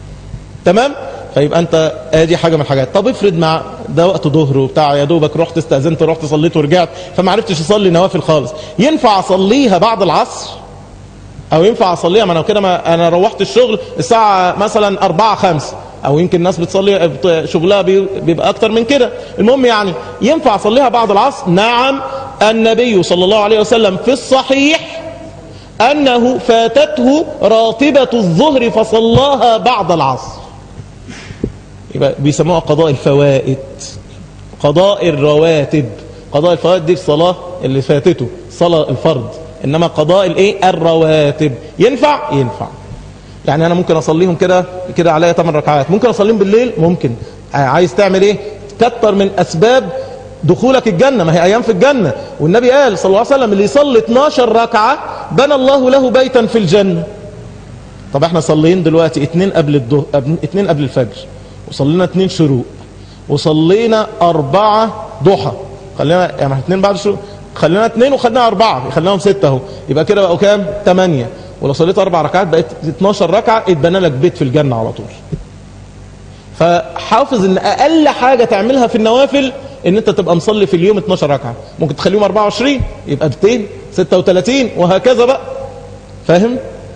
تمام فيبقى انت ادي حاجه من الحاجات طب افرض مع ده وقت ظهر وبتاع يا دوبك رحت استاذنت رحت صليت ورجعت فما عرفتش اصلي نوافل خالص ينفع اصليها بعد العصر او ينفع اصليها ما انا كده ما انا روحت الشغل الساعه مثلا 4 5 او يمكن الناس بتصلي شغلها بيبقى اكتر من كده المهم يعني ينفع اصليها بعد العصر نعم النبي صلى الله عليه وسلم في الصحيح انه فاتته راتبه الظهر فصلاها بعد العصر يبقى بيسموها قضاء الفوائد قضاء الرواتب قضاء الفوائد دي الصلاة اللي فاتته صلاة الفرض إنما قضاء الإيه الرواتب ينفع ينفع يعني أنا ممكن أصليهم كده كده عليا 8 ركعات ممكن أصليهم بالليل ممكن عايز تعمل إيه كتر من أسباب دخولك الجنة ما هي أيام في الجنة والنبي قال صلى الله عليه وسلم اللي يصلي 12 ركعة بنى الله له بيتا في الجنة طب احنا صليين دلوقتي اتنين قبل الظهر اتنين قبل الفجر وصلينا اتنين شروق وصلينا أربعة ضحى خلينا يعني اتنين بعد الشروق خلينا اتنين وخدنا أربعة خليناهم ستة اهو يبقى كده بقوا كام؟ تمانية ولو صليت أربع ركعات بقت 12 ركعة اتبنى لك بيت في الجنة على طول فحافظ ان اقل حاجة تعملها في النوافل ان انت تبقى مصلي في اليوم 12 ركعة ممكن تخليهم 24 يبقى 200 36 وهكذا بقى فاهم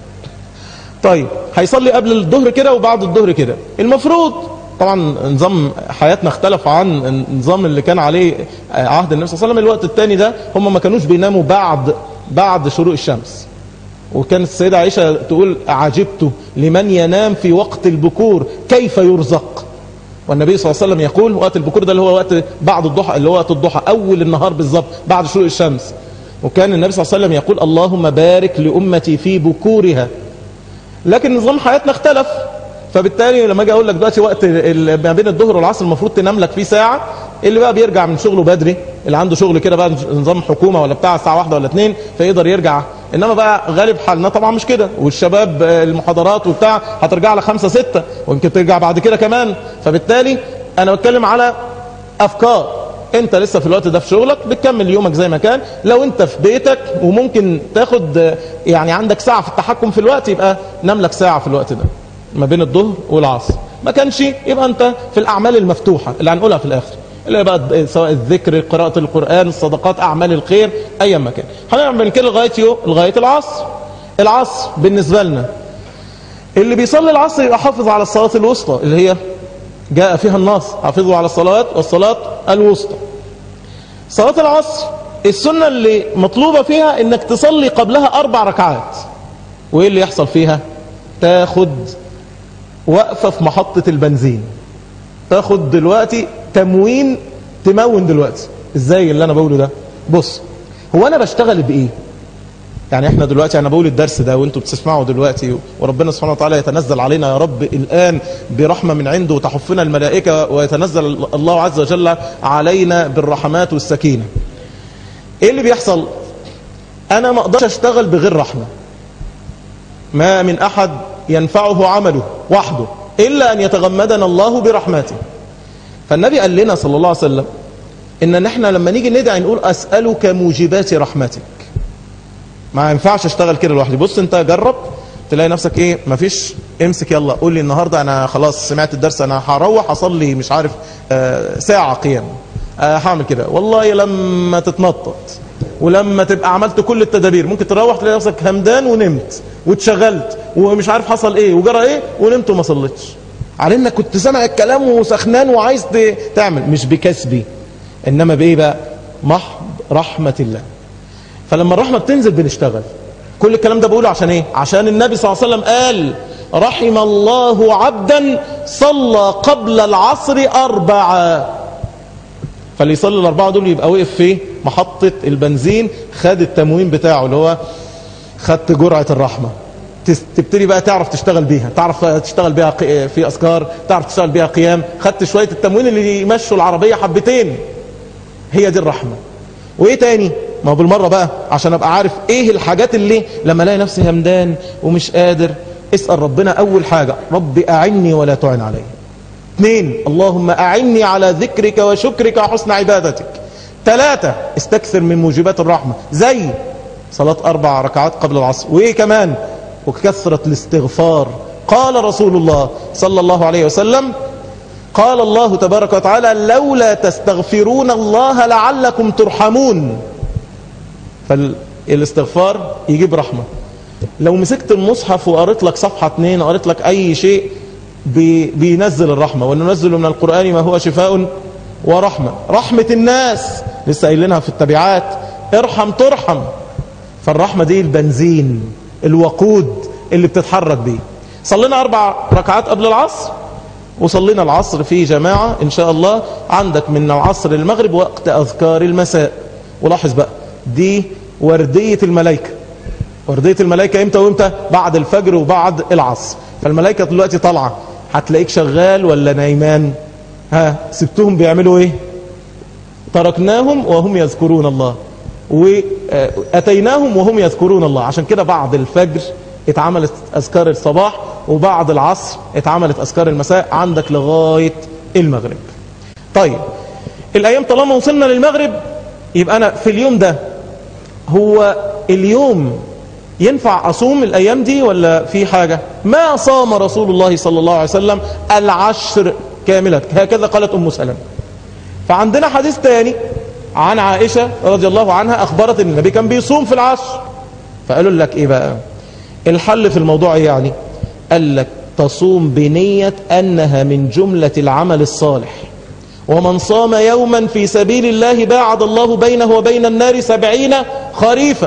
طيب هيصلي قبل الظهر كده وبعد الظهر كده المفروض طبعا نظام حياتنا اختلف عن النظام اللي كان عليه عهد النبي صلى الله عليه وسلم الوقت الثاني ده هم ما كانوش بيناموا بعد بعد شروق الشمس وكانت السيدة عائشة تقول عجبت لمن ينام في وقت البكور كيف يرزق والنبي صلى الله عليه وسلم يقول وقت البكور ده اللي هو وقت بعد الضحى اللي هو وقت الضحى اول النهار بالظبط بعد شروق الشمس وكان النبي صلى الله عليه وسلم يقول اللهم بارك لامتي في بكورها لكن نظام حياتنا اختلف فبالتالي لما اجي اقول لك دلوقتي وقت ما بين الظهر والعصر المفروض تنام لك فيه ساعه اللي بقى بيرجع من شغله بدري اللي عنده شغل كده بقى نظام حكومه ولا بتاع الساعه واحدة ولا اتنين فيقدر يرجع انما بقى غالب حالنا طبعا مش كده والشباب المحاضرات وبتاع هترجع لك خمسة ستة ويمكن ترجع بعد كده كمان فبالتالي انا بتكلم على افكار انت لسه في الوقت ده في شغلك بتكمل يومك زي ما كان لو انت في بيتك وممكن تاخد يعني عندك ساعة في التحكم في الوقت يبقى نام لك ساعة في الوقت ده ما بين الظهر والعصر ما كانش يبقى انت في الاعمال المفتوحة اللي هنقولها في الاخر اللي بقى سواء الذكر قراءة القرآن الصدقات اعمال الخير ايا ما كان هنعمل كده لغاية يوم لغاية العصر العصر بالنسبة لنا اللي بيصلي العصر يبقى حافظ على الصلاة الوسطى اللي هي جاء فيها النص حافظوا على الصلاة والصلاة الوسطى صلاة العصر السنة اللي مطلوبة فيها انك تصلي قبلها اربع ركعات وايه اللي يحصل فيها تاخد وقفة في محطة البنزين تاخد دلوقتي تموين تمون دلوقتي ازاي اللي انا بقوله ده بص هو انا بشتغل بايه يعني احنا دلوقتي انا بقول الدرس ده وانتوا بتسمعوا دلوقتي وربنا سبحانه وتعالى يتنزل علينا يا رب الان برحمه من عنده وتحفنا الملائكه ويتنزل الله عز وجل علينا بالرحمات والسكينه. ايه اللي بيحصل؟ انا ما اقدرش اشتغل بغير رحمه. ما من احد ينفعه عمله وحده الا ان يتغمدنا الله برحمته. فالنبي قال لنا صلى الله عليه وسلم ان احنا لما نيجي ندعي نقول اسالك موجبات رحمتك. ما ينفعش اشتغل كده لوحدي بص انت جرب تلاقي نفسك ايه مفيش امسك يلا قول لي النهارده انا خلاص سمعت الدرس انا هروح اصلي مش عارف آه ساعه قيام آه هعمل كده والله لما تتنطط ولما تبقى عملت كل التدابير ممكن تروح تلاقي نفسك همدان ونمت واتشغلت ومش عارف حصل ايه وجرى ايه ونمت وما صليتش على انك كنت سامع الكلام وسخنان وعايز تعمل مش بكسبي انما بايه بقى محض رحمه الله فلما الرحمة بتنزل بنشتغل كل الكلام ده بقوله عشان ايه عشان النبي صلى الله عليه وسلم قال رحم الله عبدا صلى قبل العصر أربعة فاللي يصلي الأربعة دول يبقى وقف في محطة البنزين خد التموين بتاعه اللي هو خدت جرعة الرحمة تبتدي بقى تعرف تشتغل بيها تعرف تشتغل بيها في أذكار تعرف تشتغل بيها قيام خدت شوية التموين اللي يمشوا العربية حبتين هي دي الرحمة وايه تاني ما هو بالمرة بقى عشان ابقى عارف ايه الحاجات اللي لما الاقي نفسي همدان ومش قادر اسأل ربنا اول حاجة رب اعني ولا تعن علي اثنين اللهم اعني على ذكرك وشكرك وحسن عبادتك ثلاثة استكثر من موجبات الرحمة زي صلاة اربع ركعات قبل العصر وايه كمان وكثرة الاستغفار قال رسول الله صلى الله عليه وسلم قال الله تبارك وتعالى لولا تستغفرون الله لعلكم ترحمون فالاستغفار يجيب رحمة لو مسكت المصحف وقريت لك صفحة اتنين وقريت لك اي شيء بي بينزل الرحمة وننزل من القرآن ما هو شفاء ورحمة رحمة الناس لسه قايلينها في التبعات ارحم ترحم فالرحمة دي البنزين الوقود اللي بتتحرك بيه صلينا اربع ركعات قبل العصر وصلينا العصر في جماعة إن شاء الله عندك من العصر للمغرب وقت أذكار المساء ولاحظ بقى دي وردية الملائكة وردية الملائكة امتى وامتى بعد الفجر وبعد العصر فالملائكة دلوقتي طالعة هتلاقيك شغال ولا نايمان ها سبتهم بيعملوا ايه تركناهم وهم يذكرون الله واتيناهم وهم يذكرون الله عشان كده بعد الفجر اتعملت اذكار الصباح وبعد العصر اتعملت اذكار المساء عندك لغايه المغرب طيب الايام طالما وصلنا للمغرب يبقى انا في اليوم ده هو اليوم ينفع اصوم الايام دي ولا في حاجه ما صام رسول الله صلى الله عليه وسلم العشر كامله هكذا قالت ام سلمة فعندنا حديث تاني عن عائشه رضي الله عنها اخبرت ان النبي كان بيصوم في العشر فقالوا لك ايه بقى الحل في الموضوع إيه يعني قال لك تصوم بنيه انها من جمله العمل الصالح ومن صام يوما في سبيل الله باعد الله بينه وبين النار سبعين خريفا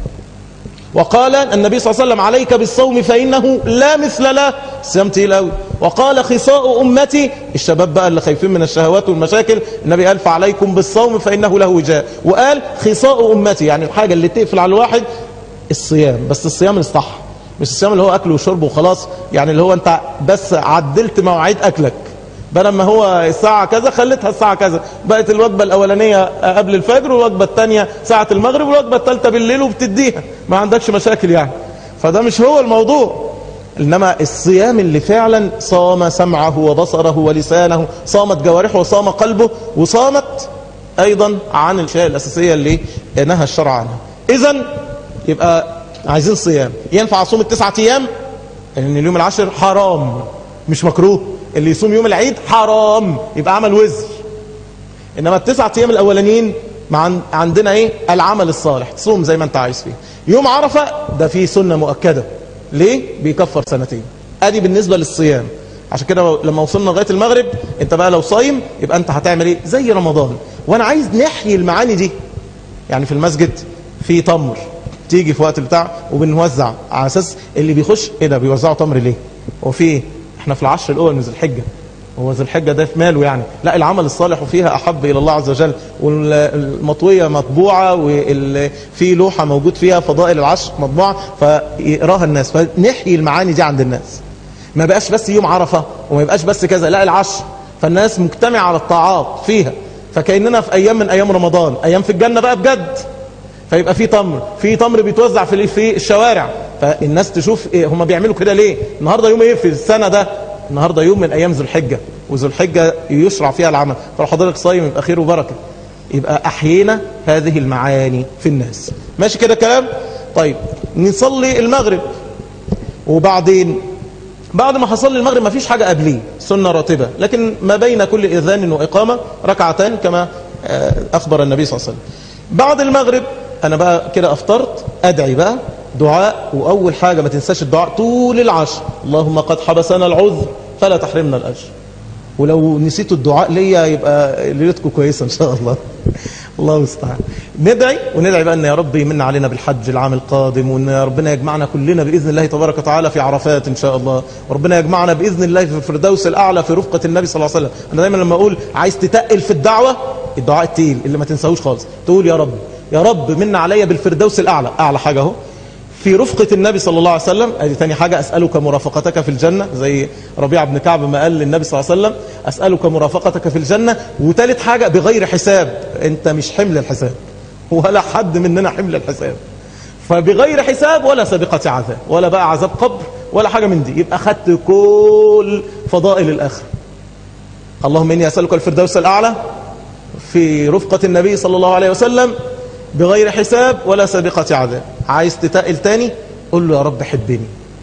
وقال النبي صلى الله عليه وسلم عليك بالصوم فإنه لا مثل له صيام تقيل قوي وقال خصاء أمتي الشباب بقى اللي خايفين من الشهوات والمشاكل النبي قال فعليكم بالصوم فإنه له وجاء وقال خصاء أمتي يعني الحاجة اللي تقفل على الواحد الصيام بس الصيام الصح مش الصيام اللي هو أكل وشرب وخلاص يعني اللي هو أنت بس عدلت مواعيد أكلك بدل ما هو الساعة كذا خليتها الساعة كذا بقت الوجبة الأولانية قبل الفجر والوجبة الثانية ساعة المغرب والوجبة الثالثة بالليل وبتديها ما عندكش مشاكل يعني فده مش هو الموضوع إنما الصيام اللي فعلا صام سمعه وبصره ولسانه صامت جوارحه وصام قلبه وصامت أيضا عن الأشياء الأساسية اللي نهى الشرع عنها إذا يبقى عايزين صيام ينفع أصوم التسعة أيام لأن اليوم العاشر حرام مش مكروه اللي يصوم يوم العيد حرام يبقى عمل وزر انما التسعة ايام الاولانيين مع عندنا ايه العمل الصالح تصوم زي ما انت عايز فيه يوم عرفة ده فيه سنة مؤكدة ليه بيكفر سنتين ادي بالنسبة للصيام عشان كده لما وصلنا لغاية المغرب انت بقى لو صايم يبقى انت هتعمل ايه زي رمضان وانا عايز نحيي المعاني دي يعني في المسجد في تمر تيجي في وقت بتاع وبنوزع على اساس اللي بيخش ايه ده بيوزعوا تمر ليه هو في ايه احنا في العشر الاول من ذي الحجه هو ذي الحجه ده في ماله يعني لا العمل الصالح وفيها احب الى الله عز وجل والمطويه مطبوعه وفي لوحه موجود فيها فضائل العشر مطبوعه فيقراها الناس فنحيي المعاني دي عند الناس ما بقاش بس يوم عرفه وما يبقاش بس كذا لا العشر فالناس مجتمعه على الطاعات فيها فكاننا في ايام من ايام رمضان ايام في الجنه بقى بجد فيبقى في تمر في تمر بيتوزع في في الشوارع فالناس تشوف إيه هم بيعملوا كده ليه النهارده يوم ايه في السنه ده النهارده يوم من ايام ذو الحجه وذو الحجه يشرع فيها العمل فلو حضرتك صايم يبقى خير وبركه يبقى احيينا هذه المعاني في الناس ماشي كده كلام طيب نصلي المغرب وبعدين بعد ما حصل المغرب ما فيش حاجه قبليه سنه راتبه لكن ما بين كل اذان واقامه ركعتان كما اخبر النبي صلى الله عليه وسلم بعد المغرب انا بقى كده افطرت ادعي بقى دعاء واول حاجة ما تنساش الدعاء طول العشر اللهم قد حبسنا العذر فلا تحرمنا الاجر ولو نسيتوا الدعاء ليا يبقى ليلتكم كويسة ان شاء الله الله المستعان ندعي وندعي بقى ان يا رب يمن علينا بالحج العام القادم وان يا ربنا يجمعنا كلنا باذن الله تبارك وتعالى في عرفات ان شاء الله وربنا يجمعنا باذن الله في الفردوس الاعلى في رفقه النبي صلى الله عليه وسلم انا دايما لما اقول عايز تتقل في الدعوه الدعاء التقيل اللي ما تنساهوش خالص تقول يا رب يا رب من عليا بالفردوس الاعلى اعلى حاجه اهو في رفقة النبي صلى الله عليه وسلم ادي تاني حاجة أسألك مرافقتك في الجنة زي ربيع بن كعب ما قال للنبي صلى الله عليه وسلم أسألك مرافقتك في الجنة وتالت حاجة بغير حساب أنت مش حمل الحساب ولا حد مننا حمل الحساب فبغير حساب ولا سابقة عذاب ولا بقى عذاب قبر ولا حاجة من دي يبقى خدت كل فضائل الآخر اللهم إني أسألك الفردوس الأعلى في رفقة النبي صلى الله عليه وسلم بغير حساب ولا سابقة عذاب عايز تتقل تاني قل له يا رب حبني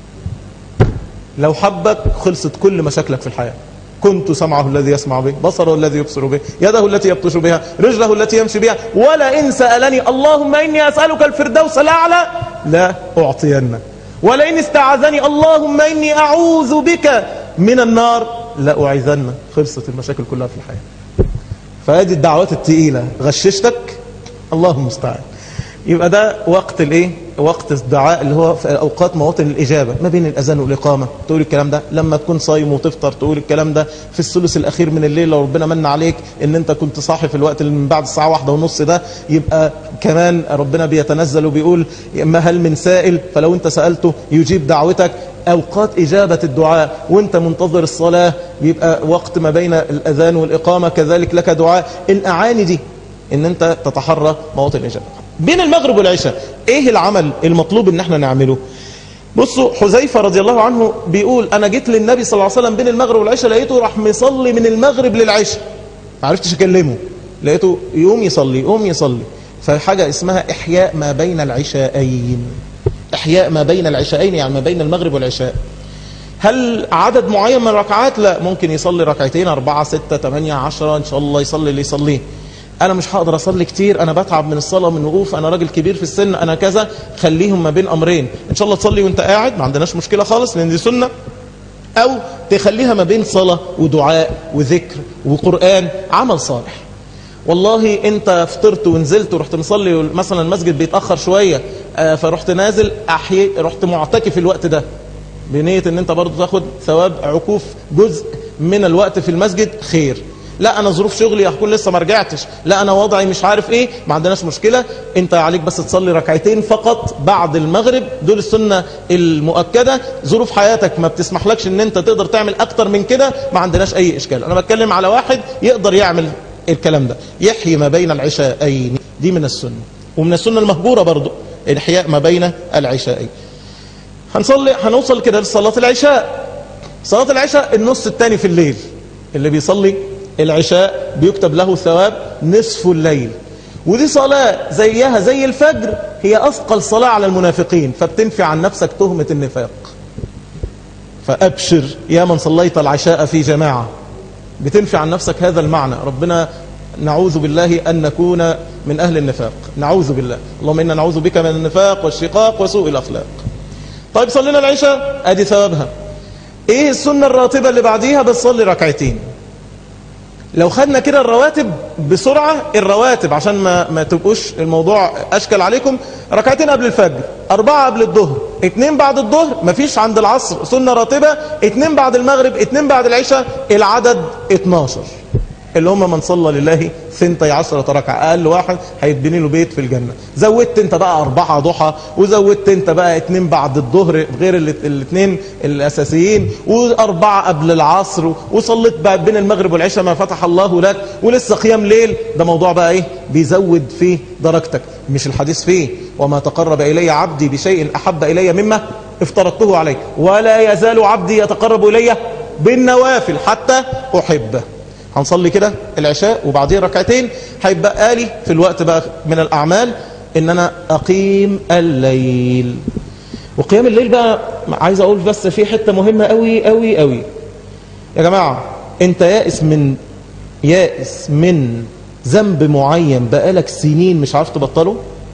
لو حبك خلصت كل مشاكلك في الحياة كنت سمعه الذي يسمع به بصره الذي يبصر به يده التي يبطش بها رجله التي يمشي بها ولئن سألني اللهم إني أسألك الفردوس الأعلى لا أعطينه ولئن استعاذني اللهم إني أعوذ بك من النار لا أعيذن خلصت المشاكل كلها في الحياة فهذه الدعوات التقيلة غششتك الله المستعان يبقى ده وقت الايه وقت الدعاء اللي هو في اوقات مواطن الاجابه ما بين الاذان والاقامه تقول الكلام ده لما تكون صايم وتفطر تقول الكلام ده في الثلث الاخير من الليل لو ربنا من عليك ان انت كنت صاحي في الوقت اللي من بعد الساعه واحدة ونص ده يبقى كمان ربنا بيتنزل وبيقول ما هل من سائل فلو انت سالته يجيب دعوتك اوقات اجابه الدعاء وانت منتظر الصلاه يبقى وقت ما بين الاذان والاقامه كذلك لك دعاء الاعاني دي ان انت تتحرى مواطن الاجابه بين المغرب والعشاء ايه العمل المطلوب ان احنا نعمله بصوا حذيفة رضي الله عنه بيقول انا جيت للنبي صلى الله عليه وسلم بين المغرب والعشاء لقيته راح مصلي من المغرب للعشاء ما عرفتش اكلمه لقيته يقوم يصلي يقوم يصلي فحاجة اسمها احياء ما بين العشاءين احياء ما بين العشاءين يعني ما بين المغرب والعشاء هل عدد معين من الركعات لا ممكن يصلي ركعتين أربعة ستة تمانية عشرة إن شاء الله يصلي اللي يصليه انا مش هقدر اصلي كتير انا بتعب من الصلاه من الوقوف انا راجل كبير في السن انا كذا خليهم ما بين امرين ان شاء الله تصلي وانت قاعد ما عندناش مشكله خالص لان دي سنه او تخليها ما بين صلاه ودعاء وذكر وقران عمل صالح والله انت فطرت ونزلت ورحت مصلي مثلا المسجد بيتاخر شويه آه، فرحت نازل احيي رحت معتكف الوقت ده بنيه ان انت برضه تاخد ثواب عكوف جزء من الوقت في المسجد خير لا انا ظروف شغلي هكون لسه ما رجعتش لا انا وضعي مش عارف ايه ما عندناش مشكله انت عليك بس تصلي ركعتين فقط بعد المغرب دول السنه المؤكده ظروف حياتك ما بتسمحلكش ان انت تقدر تعمل اكتر من كده ما عندناش اي اشكال انا بتكلم على واحد يقدر يعمل الكلام ده يحيي ما بين العشاءين دي من السنه ومن السنه المهجوره برضو الاحياء ما بين العشاءين هنصلي هنوصل كده لصلاه العشاء صلاه العشاء النص الثاني في الليل اللي بيصلي العشاء بيكتب له ثواب نصف الليل ودي صلاة زيها زي الفجر هي أثقل صلاة على المنافقين فبتنفي عن نفسك تهمة النفاق فأبشر يا من صليت العشاء في جماعة بتنفي عن نفسك هذا المعنى ربنا نعوذ بالله أن نكون من أهل النفاق نعوذ بالله اللهم إنا نعوذ بك من النفاق والشقاق وسوء الأخلاق طيب صلينا العشاء أدي ثوابها إيه السنة الراتبة اللي بعديها بتصلي ركعتين لو خدنا كده الرواتب بسرعة الرواتب عشان ما, ما تبقوش الموضوع أشكل عليكم ركعتين قبل الفجر أربعة قبل الظهر اتنين بعد الظهر مفيش عند العصر سنة راتبة اتنين بعد المغرب اتنين بعد العشاء العدد 12 اللي هم من صلى لله ثنتي عشرة ركعة أقل واحد هيتبني له بيت في الجنة زودت انت بقى أربعة ضحى وزودت انت بقى اتنين بعد الظهر غير الاثنين الأساسيين وأربعة قبل العصر وصليت بقى بين المغرب والعشاء ما فتح الله لك ولسه قيام ليل ده موضوع بقى ايه بيزود في درجتك مش الحديث فيه وما تقرب إلي عبدي بشيء أحب إلي مما افترضته عليه ولا يزال عبدي يتقرب إلي بالنوافل حتى أحبه هنصلي كده العشاء وبعدين ركعتين هيبقى لي في الوقت بقى من الأعمال إن أنا أقيم الليل وقيام الليل بقى عايز أقول بس في حتة مهمة قوي قوي قوي يا جماعة أنت يائس من يائس من ذنب معين بقالك سنين مش عارف تبطله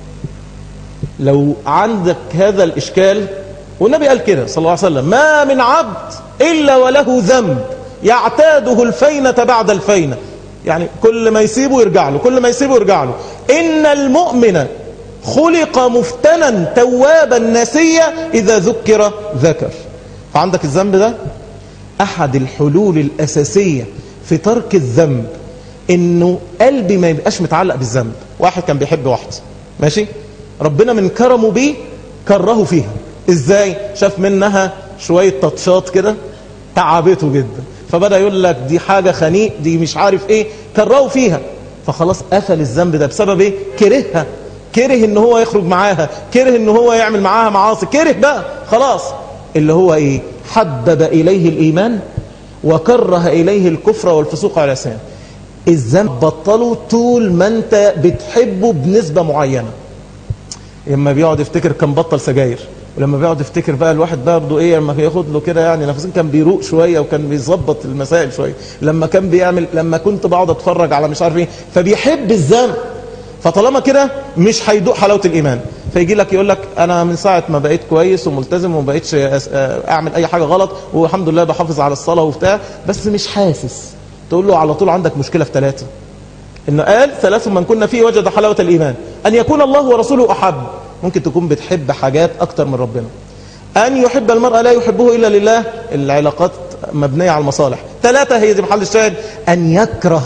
لو عندك هذا الإشكال والنبي قال كده صلى الله عليه وسلم ما من عبد إلا وله ذنب يعتاده الفينة بعد الفينة يعني كل ما يسيبه يرجع له كل ما يسيبه يرجع له إن المؤمن خلق مفتنا توابا نسيا إذا ذكر ذكر فعندك الذنب ده أحد الحلول الأساسية في ترك الذنب إنه قلبي ما يبقاش متعلق بالذنب واحد كان بيحب واحدة ماشي ربنا من كرمه بيه كرهه فيها ازاي شاف منها شوية تطشات كده تعبته جدا فبدأ يقول لك دي حاجة خنيق دي مش عارف ايه كرهوا فيها فخلاص قفل الذنب ده بسبب ايه كرهها كره ان هو يخرج معاها كره ان هو يعمل معاها معاصي كره بقى خلاص اللي هو ايه حبب اليه الايمان وكره اليه الكفر والفسوق على العصيان الذنب بطله طول ما انت بتحبه بنسبة معينة لما بيقعد يفتكر كان بطل سجاير ولما بيقعد يفتكر بقى الواحد برضه ايه لما ياخد له كده يعني نفسين كان بيروق شويه وكان بيظبط المسائل شويه لما كان بيعمل لما كنت بقعد اتفرج على مش عارف ايه فبيحب الذنب فطالما كده مش هيدوق حلاوه الايمان فيجي لك يقول لك انا من ساعه ما بقيت كويس وملتزم وما بقيتش اعمل اي حاجه غلط والحمد لله بحافظ على الصلاه وبتاع بس مش حاسس تقول له على طول عندك مشكله في ثلاثه انه قال ثلاث من كنا فيه وجد حلاوة الايمان ان يكون الله ورسوله احب ممكن تكون بتحب حاجات اكتر من ربنا ان يحب المرأة لا يحبه الا لله العلاقات مبنية على المصالح ثلاثة هي دي محل الشاهد ان يكره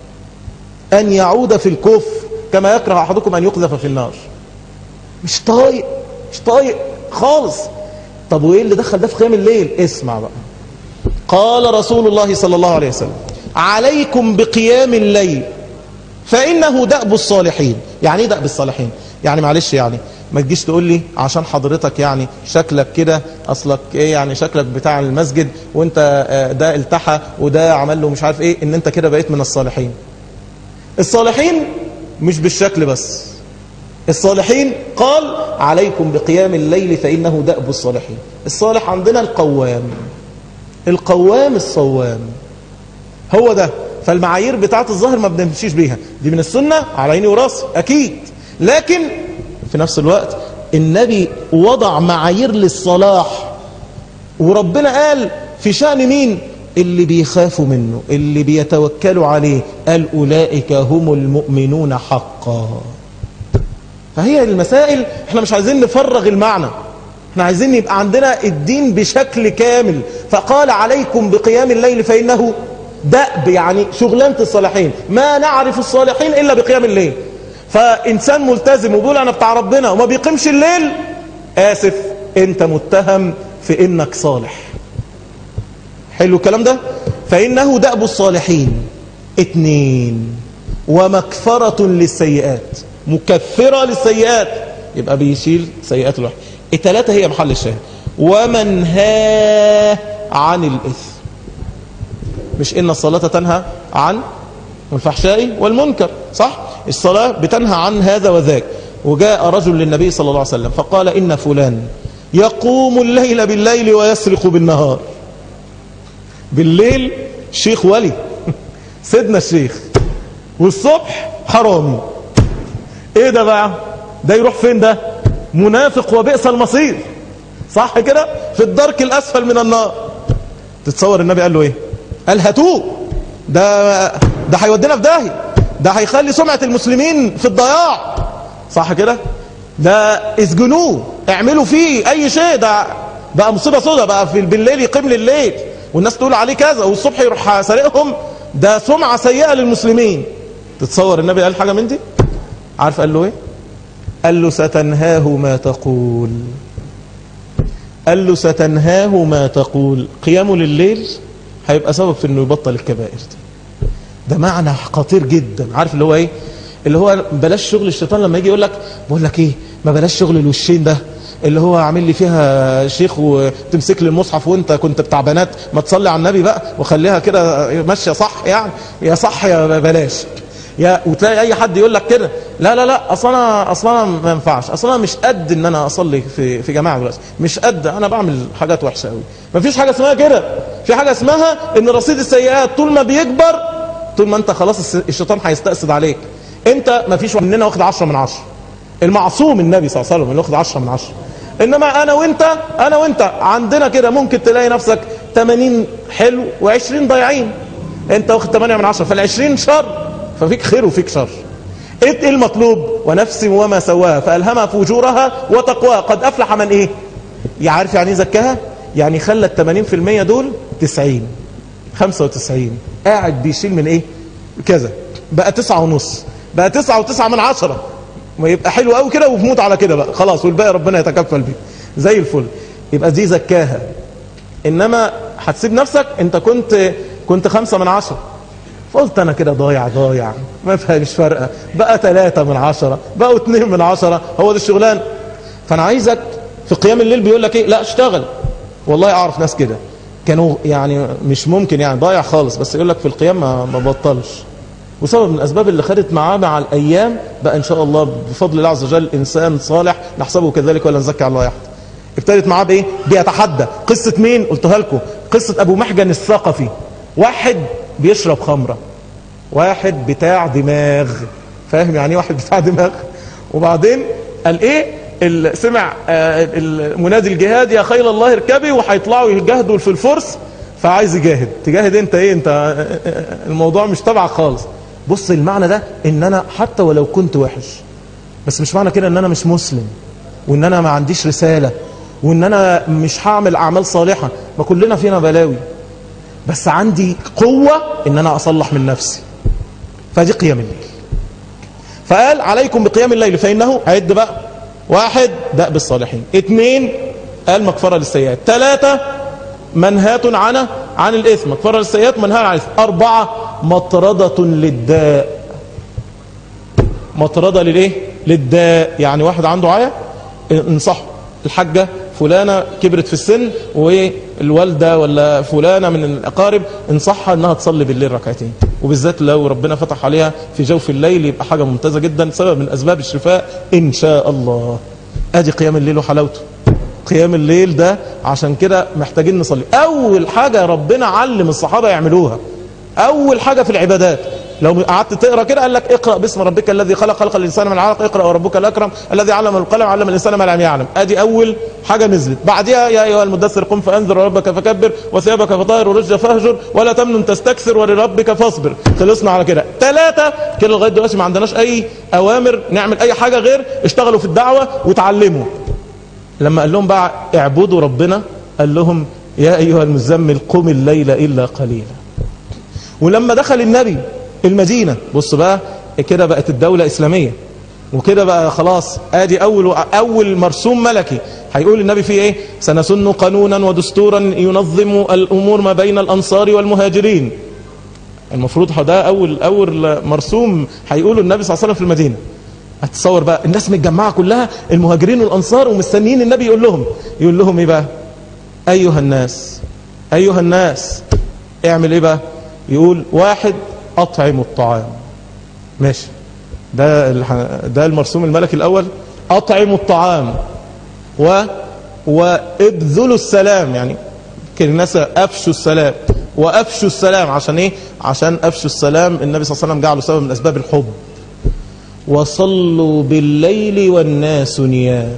ان يعود في الكفر كما يكره احدكم ان يقذف في النار مش طايق مش طايق خالص طب وايه اللي دخل ده في قيام الليل اسمع بقى قال رسول الله صلى الله عليه وسلم عليكم بقيام الليل فإنه دأب الصالحين يعني ايه دأب الصالحين يعني معلش يعني ما تجيش تقول لي عشان حضرتك يعني شكلك كده اصلك ايه يعني شكلك بتاع المسجد وانت آه، ده التحى وده عمل له مش عارف ايه ان انت كده بقيت من الصالحين الصالحين مش بالشكل بس الصالحين قال عليكم بقيام الليل فإنه دأب الصالحين الصالح عندنا القوام القوام الصوام هو ده فالمعايير بتاعت الظاهر ما بنمشيش بيها دي من السنة على عيني وراسي أكيد لكن في نفس الوقت النبي وضع معايير للصلاح وربنا قال في شأن مين اللي بيخافوا منه اللي بيتوكلوا عليه قال أولئك هم المؤمنون حقا فهي المسائل احنا مش عايزين نفرغ المعنى احنا عايزين يبقى عندنا الدين بشكل كامل فقال عليكم بقيام الليل فإنه دأب يعني شغلانة الصالحين ما نعرف الصالحين إلا بقيام الليل فإنسان ملتزم وبيقول أنا بتاع ربنا وما بيقيمش الليل آسف أنت متهم في إنك صالح حلو الكلام ده فإنه دأب الصالحين اتنين ومكفرة للسيئات مكفرة للسيئات يبقى بيشيل سيئات الواحد التلاتة هي محل الشاهد ومنهاه عن الإثم مش إن الصلاة تنهى عن الفحشاء والمنكر صح الصلاة بتنهى عن هذا وذاك وجاء رجل للنبي صلى الله عليه وسلم فقال إن فلان يقوم الليل بالليل ويسرق بالنهار بالليل شيخ ولي سيدنا الشيخ والصبح حرامي ايه ده بقى ده يروح فين ده منافق وبئس المصير صح كده في الدرك الاسفل من النار تتصور النبي قال له ايه قال هاتوه ده ده هيودينا في داهيه ده هيخلي سمعه المسلمين في الضياع صح كده ده اسجنوه اعملوا فيه اي شيء ده بقى مصيبه سودا بقى في بالليل يقيم لليل والناس تقول عليه كذا والصبح يروح سارقهم ده سمعه سيئه للمسلمين تتصور النبي قال حاجه من دي عارف قال له ايه قال له ستنهاه ما تقول قال له ستنهاه ما تقول قيامه لليل هيبقى سبب في انه يبطل الكبائر دي ده معنى خطير جدا عارف اللي هو ايه اللي هو بلاش شغل الشيطان لما يجي يقول لك بقول لك ايه ما بلاش شغل الوشين ده اللي هو عامل لي فيها شيخ وتمسك لي المصحف وانت كنت بتاع بنات ما تصلي على النبي بقى وخليها كده ماشيه صح يعني يا صح يا بلاش يا وتلاقي اي حد يقول لك كده لا لا لا اصل انا اصل انا ما ينفعش اصل انا مش قد ان انا اصلي في في جماعه دلوقتي مش قد انا بعمل حاجات وحشه قوي ما فيش حاجه اسمها كده في حاجه اسمها ان رصيد السيئات طول ما بيكبر طول ما انت خلاص الشيطان هيستأسد عليك انت ما فيش مننا واخد 10 من 10 المعصوم النبي صلى الله عليه وسلم اللي واخد 10 من 10 انما انا وانت انا وانت عندنا كده ممكن تلاقي نفسك 80 حلو و20 ضايعين انت واخد 8 من 10 فال20 شر ففيك خير وفيك شر ايه المطلوب ونفس وما سواها فالهمها فجورها وتقواها قد افلح من ايه يعرف يعني ايه زكاها يعني خلى ال 80% دول 90 95 قاعد بيشيل من ايه كذا بقى تسعة ونص بقى تسعة وتسعة من عشرة ما يبقى حلو قوي كده وبموت على كده بقى خلاص والباقي ربنا يتكفل بيه زي الفل يبقى دي زكاها انما هتسيب نفسك انت كنت كنت خمسة من عشرة فقلت انا كده ضايع ضايع ما فيها مش فارقه بقى ثلاثة من عشرة بقوا اتنين من عشرة هو ده الشغلان فانا عايزك في قيام الليل بيقول لك ايه لا اشتغل والله اعرف ناس كده كانوا يعني مش ممكن يعني ضايع خالص بس يقول لك في القيام ما, ما بطلش وسبب من الاسباب اللي خدت معاه مع الايام بقى ان شاء الله بفضل الله عز وجل انسان صالح نحسبه كذلك ولا نزكي على الله احد ابتدت معاه بايه بيتحدى قصه مين قلتها لكم قصه ابو محجن الثقفي واحد بيشرب خمره واحد بتاع دماغ فاهم يعني ايه واحد بتاع دماغ وبعدين قال ايه ال- سمع آه، المنادي الجهاد يا خيل الله اركبي وهيطلعوا يجاهدوا في الفرس فعايز يجاهد تجاهد انت ايه انت آه، آه، الموضوع مش تبعك خالص بص المعنى ده ان انا حتى ولو كنت وحش بس مش معنى كده ان انا مش مسلم وان انا ما عنديش رسالة وان انا مش هعمل اعمال صالحة ما كلنا فينا بلاوي بس عندي قوة ان انا اصلح من نفسي فدي قيام الليل فقال عليكم بقيام الليل فانه عد بقى واحد دأب الصالحين اثنين قال مغفرة للسيئات ثلاثة منهاة عن عن الإثم مغفرة للسيئات منهاة عن الإثم أربعة مطردة للداء مطردة للإيه للداء يعني واحد عنده عيا انصحه الحاجة فلانة كبرت في السن والوالدة ولا فلانة من الأقارب انصحها انها تصلي بالليل ركعتين وبالذات لو ربنا فتح عليها في جوف الليل يبقى حاجة ممتازة جدا سبب من أسباب الشفاء إن شاء الله أدي قيام الليل وحلاوته قيام الليل ده عشان كده محتاجين نصلي أول حاجة ربنا علم الصحابة يعملوها أول حاجة في العبادات لو قعدت تقرا كده قال لك اقرا باسم ربك الذي خلق خلق الانسان من علق اقرا وربك الاكرم الذي علم القلم علم الانسان ما لم يعلم ادي اول حاجه نزلت بعدها يا ايها المدثر قم فانذر وربك فكبر وثيابك فطهر ورجل فاهجر ولا تمنن تستكثر ولربك فاصبر خلصنا على كده ثلاثه كده لغايه دلوقتي ما عندناش اي اوامر نعمل اي حاجه غير اشتغلوا في الدعوه وتعلموا لما قال لهم بقى اعبدوا ربنا قال لهم يا ايها المزمل قم الليل الا قليلا ولما دخل النبي المدينة بص بقى كده بقت الدولة إسلامية وكده بقى خلاص ادي اول اول مرسوم ملكي هيقول النبي فيه ايه سنسن قانونا ودستورا ينظم الامور ما بين الانصار والمهاجرين المفروض ده اول اول مرسوم هيقوله النبي صلى الله عليه وسلم في المدينه هتصور بقى الناس متجمعه كلها المهاجرين والانصار ومستنيين النبي يقول لهم يقول لهم ايه بقى ايها الناس ايها الناس اعمل ايه بقى يقول واحد اطعموا الطعام ماشي ده ده المرسوم الملكي الاول اطعموا الطعام و وابذلوا السلام يعني الناس افشوا السلام وافشوا السلام عشان ايه عشان افشوا السلام النبي صلى الله عليه وسلم جعله سبب من اسباب الحب وصلوا بالليل والناس نيام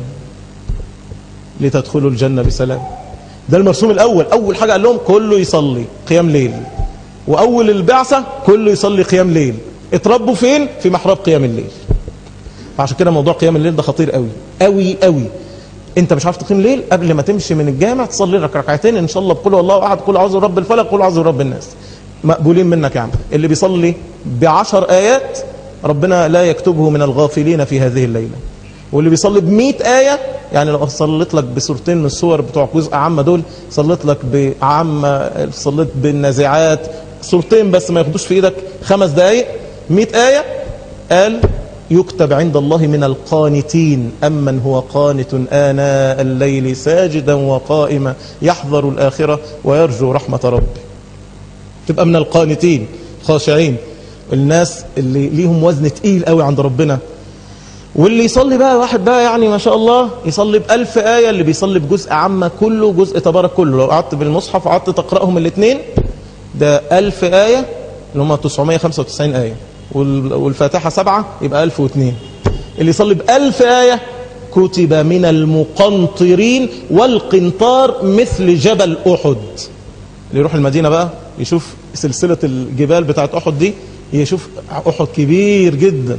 لتدخلوا الجنة بسلام ده المرسوم الاول اول حاجة قال لهم كله يصلي قيام ليل واول البعثة كله يصلي قيام ليل اتربوا فين في محراب قيام الليل فعشان كده موضوع قيام الليل ده خطير قوي قوي قوي انت مش عارف تقيم ليل قبل ما تمشي من الجامع تصلي لك ركعتين ان شاء الله بقول الله احد قل اعوذ برب الفلق قل اعوذ برب الناس مقبولين منك يعني اللي بيصلي بعشر ايات ربنا لا يكتبه من الغافلين في هذه الليله واللي بيصلي ب آية يعني لو صليت لك بسورتين من السور بتوع جزء عامة دول صليت لك بعامة صليت بالنازعات سورتين بس ما ياخدوش في ايدك خمس دقايق 100 آية قال يكتب عند الله من القانتين أمن هو قانت آناء الليل ساجدا وقائما يحذر الآخرة ويرجو رحمة ربه تبقى من القانتين خاشعين الناس اللي ليهم وزن تقيل قوي عند ربنا واللي يصلي بقى واحد بقى يعني ما شاء الله يصلي بألف آية اللي بيصلي بجزء عامة كله جزء تبارك كله لو قعدت بالمصحف وقعدت تقرأهم الاثنين ده ألف آية اللي هم 995 آية والفاتحة سبعة يبقى ألف واثنين اللي يصلي بألف آية كتب من المقنطرين والقنطار مثل جبل أحد اللي يروح المدينة بقى يشوف سلسلة الجبال بتاعت أحد دي يشوف أحد كبير جدا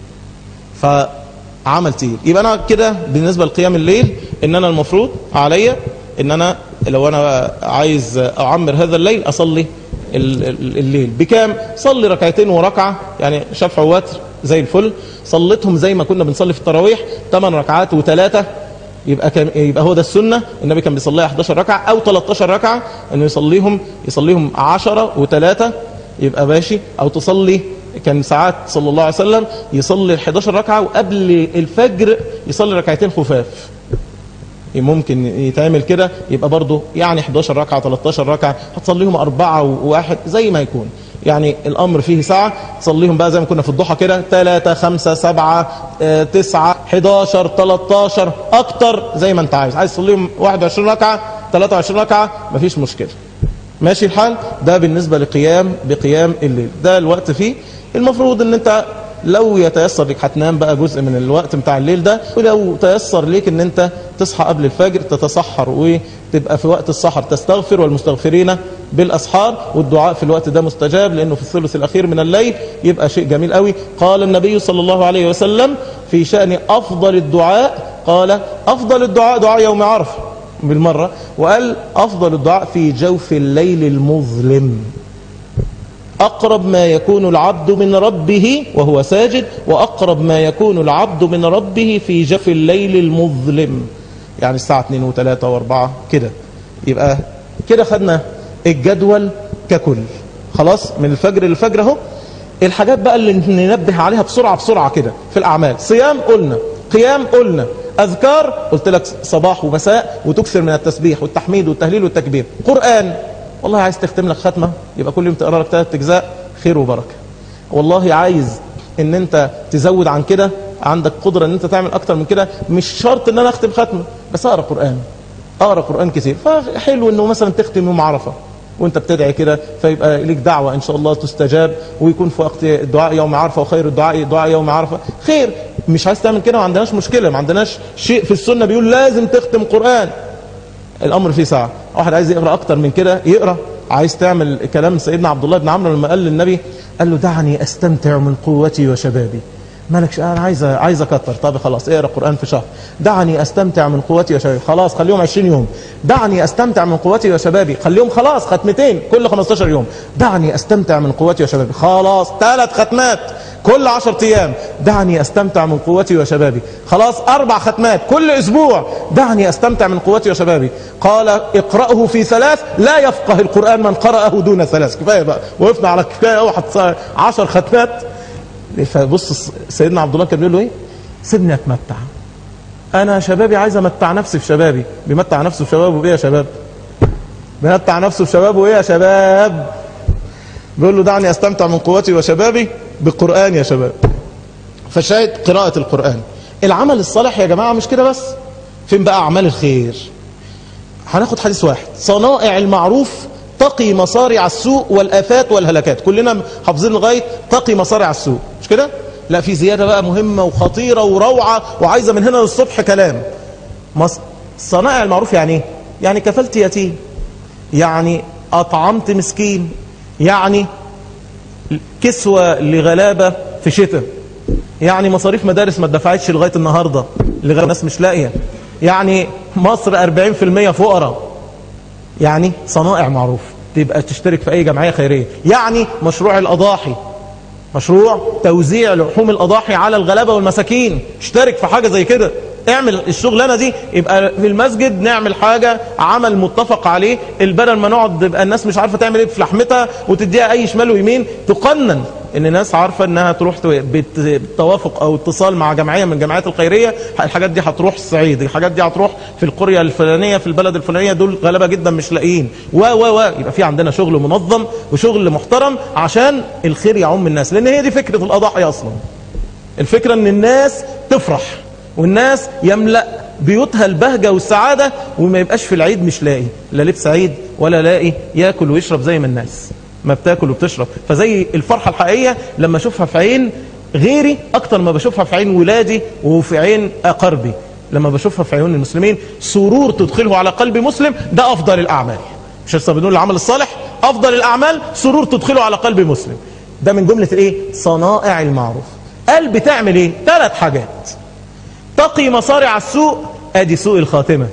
فعمل تقيل يبقى أنا كده بالنسبة لقيام الليل إن أنا المفروض عليا إن أنا لو أنا عايز أعمر هذا الليل أصلي الليل بكام صلي ركعتين وركعة يعني شفع ووتر زي الفل صليتهم زي ما كنا بنصلي في التراويح 8 ركعات وثلاثة يبقى كان يبقى هو ده السنة النبي كان بيصليها 11 ركعة أو 13 ركعة إنه يصليهم يصليهم 10 وثلاثة يبقى ماشي أو تصلي كان ساعات صلى الله عليه وسلم يصلي ال 11 ركعة وقبل الفجر يصلي ركعتين خفاف ممكن يتعمل كده يبقى برضه يعني 11 ركعة 13 ركعة هتصليهم أربعة وواحد زي ما يكون يعني الأمر فيه ساعة تصليهم بقى زي ما كنا في الضحى كده 3 5 7 9 11 13 أكتر زي ما أنت عايز عايز تصليهم 21 ركعة 23 ركعة مفيش مشكلة ماشي الحال ده بالنسبة لقيام بقيام الليل ده الوقت فيه المفروض ان انت لو يتيسر لك هتنام بقى جزء من الوقت بتاع الليل ده ولو تيسر ليك ان انت تصحى قبل الفجر تتسحر وتبقى في وقت السحر تستغفر والمستغفرين بالاسحار والدعاء في الوقت ده مستجاب لانه في الثلث الاخير من الليل يبقى شيء جميل قوي قال النبي صلى الله عليه وسلم في شأن افضل الدعاء قال افضل الدعاء دعاء يوم عرفه بالمرة وقال افضل الدعاء في جوف الليل المظلم أقرب ما يكون العبد من ربه وهو ساجد وأقرب ما يكون العبد من ربه في جف الليل المظلم يعني الساعة 2 و3 و4 كده يبقى كده خدنا الجدول ككل خلاص من الفجر للفجر اهو الحاجات بقى اللي ننبه عليها بسرعة بسرعة كده في الأعمال صيام قلنا قيام قلنا أذكار قلت لك صباح ومساء وتكثر من التسبيح والتحميد والتهليل والتكبير قرآن والله عايز تختم لك ختمة يبقى كل يوم تقرأ لك ثلاث أجزاء خير وبركة والله عايز ان انت تزود عن كده عندك قدرة ان انت تعمل اكتر من كده مش شرط ان انا اختم ختمة بس اقرأ قرآن اقرأ قرآن كتير فحلو انه مثلا تختم يوم عرفة وانت بتدعي كده فيبقى ليك دعوة ان شاء الله تستجاب ويكون في وقت الدعاء يوم عرفة وخير الدعاء دعاء يوم عرفة خير مش عايز تعمل كده ما عندناش مشكلة ما عندناش شيء في السنة بيقول لازم تختم قرآن الامر فيه ساعة واحد عايز يقرأ اكتر من كده يقرأ عايز تعمل كلام سيدنا عبد الله بن عمرو لما قال للنبي قال له دعني استمتع من قوتي وشبابي مالك انا عايز عايز اكتر طب خلاص اقرا قران في شهر دعني استمتع من قوتي وشبابي خلاص خليهم 20 يوم دعني استمتع من قوتي وشبابي خليهم خلاص ختمتين كل 15 يوم دعني استمتع من قوتي وشبابي خلاص ثلاث ختمات كل 10 ايام دعني استمتع من قوتي وشبابي خلاص اربع ختمات كل اسبوع دعني استمتع من قوتي وشبابي قال اقراه في ثلاث لا يفقه القران من قراه دون ثلاث كفايه بقى وقفنا على كفايه واحد 10 ختمات فبص سيدنا عبد الله كان بيقول له ايه سيبني اتمتع انا شبابي عايز امتع نفسي في شبابي بيمتع نفسه في شبابه بايه يا شباب بيمتع نفسه في شبابه ايه يا شباب بيقول له دعني استمتع من قوتي وشبابي بالقران يا شباب فشاهد قراءه القران العمل الصالح يا جماعه مش كده بس فين بقى اعمال الخير هناخد حديث واحد صنائع المعروف تقي مصارع السوء والآفات والهلكات كلنا حافظين لغاية تقي مصارع السوء مش كده لا في زيادة بقى مهمة وخطيرة وروعة وعايزة من هنا للصبح كلام مص... صنائع المعروف يعني ايه يعني كفلت يتيم يعني أطعمت مسكين يعني كسوة لغلابة في شتاء يعني مصاريف مدارس ما اتدفعتش لغاية النهاردة لغاية الناس مش لاقية يعني مصر 40% فقراء يعني صنائع معروف تبقى تشترك في اي جمعية خيرية يعني مشروع الاضاحي مشروع توزيع لحوم الاضاحي على الغلابة والمساكين اشترك في حاجة زي كده اعمل الشغلانة دي يبقى في المسجد نعمل حاجة عمل متفق عليه البدل ما نقعد يبقى الناس مش عارفة تعمل ايه في لحمتها وتديها اي شمال ويمين تقنن ان الناس عارفة انها تروح بالتوافق او اتصال مع جمعية من الجمعيات الخيرية الحاجات دي هتروح الصعيد الحاجات دي هتروح في القرية الفلانية في البلد الفلانية دول غلبة جدا مش لاقيين و و و يبقى في عندنا شغل منظم وشغل محترم عشان الخير يعم الناس لان هي دي فكرة الاضاحي اصلا الفكرة ان الناس تفرح والناس يملأ بيوتها البهجة والسعادة وما يبقاش في العيد مش لاقي لا لبس عيد ولا لاقي ياكل ويشرب زي ما الناس ما بتاكل وبتشرب فزي الفرحة الحقيقية لما اشوفها في عين غيري اكتر ما بشوفها في عين ولادي وفي عين اقربي لما بشوفها في عيون المسلمين سرور تدخله على قلب مسلم ده افضل الاعمال مش لسه بنقول العمل الصالح افضل الاعمال سرور تدخله على قلب مسلم ده من جملة الايه صنائع المعروف قال بتعمل ايه ثلاث حاجات تقي مصارع السوء ادي سوء الخاتمة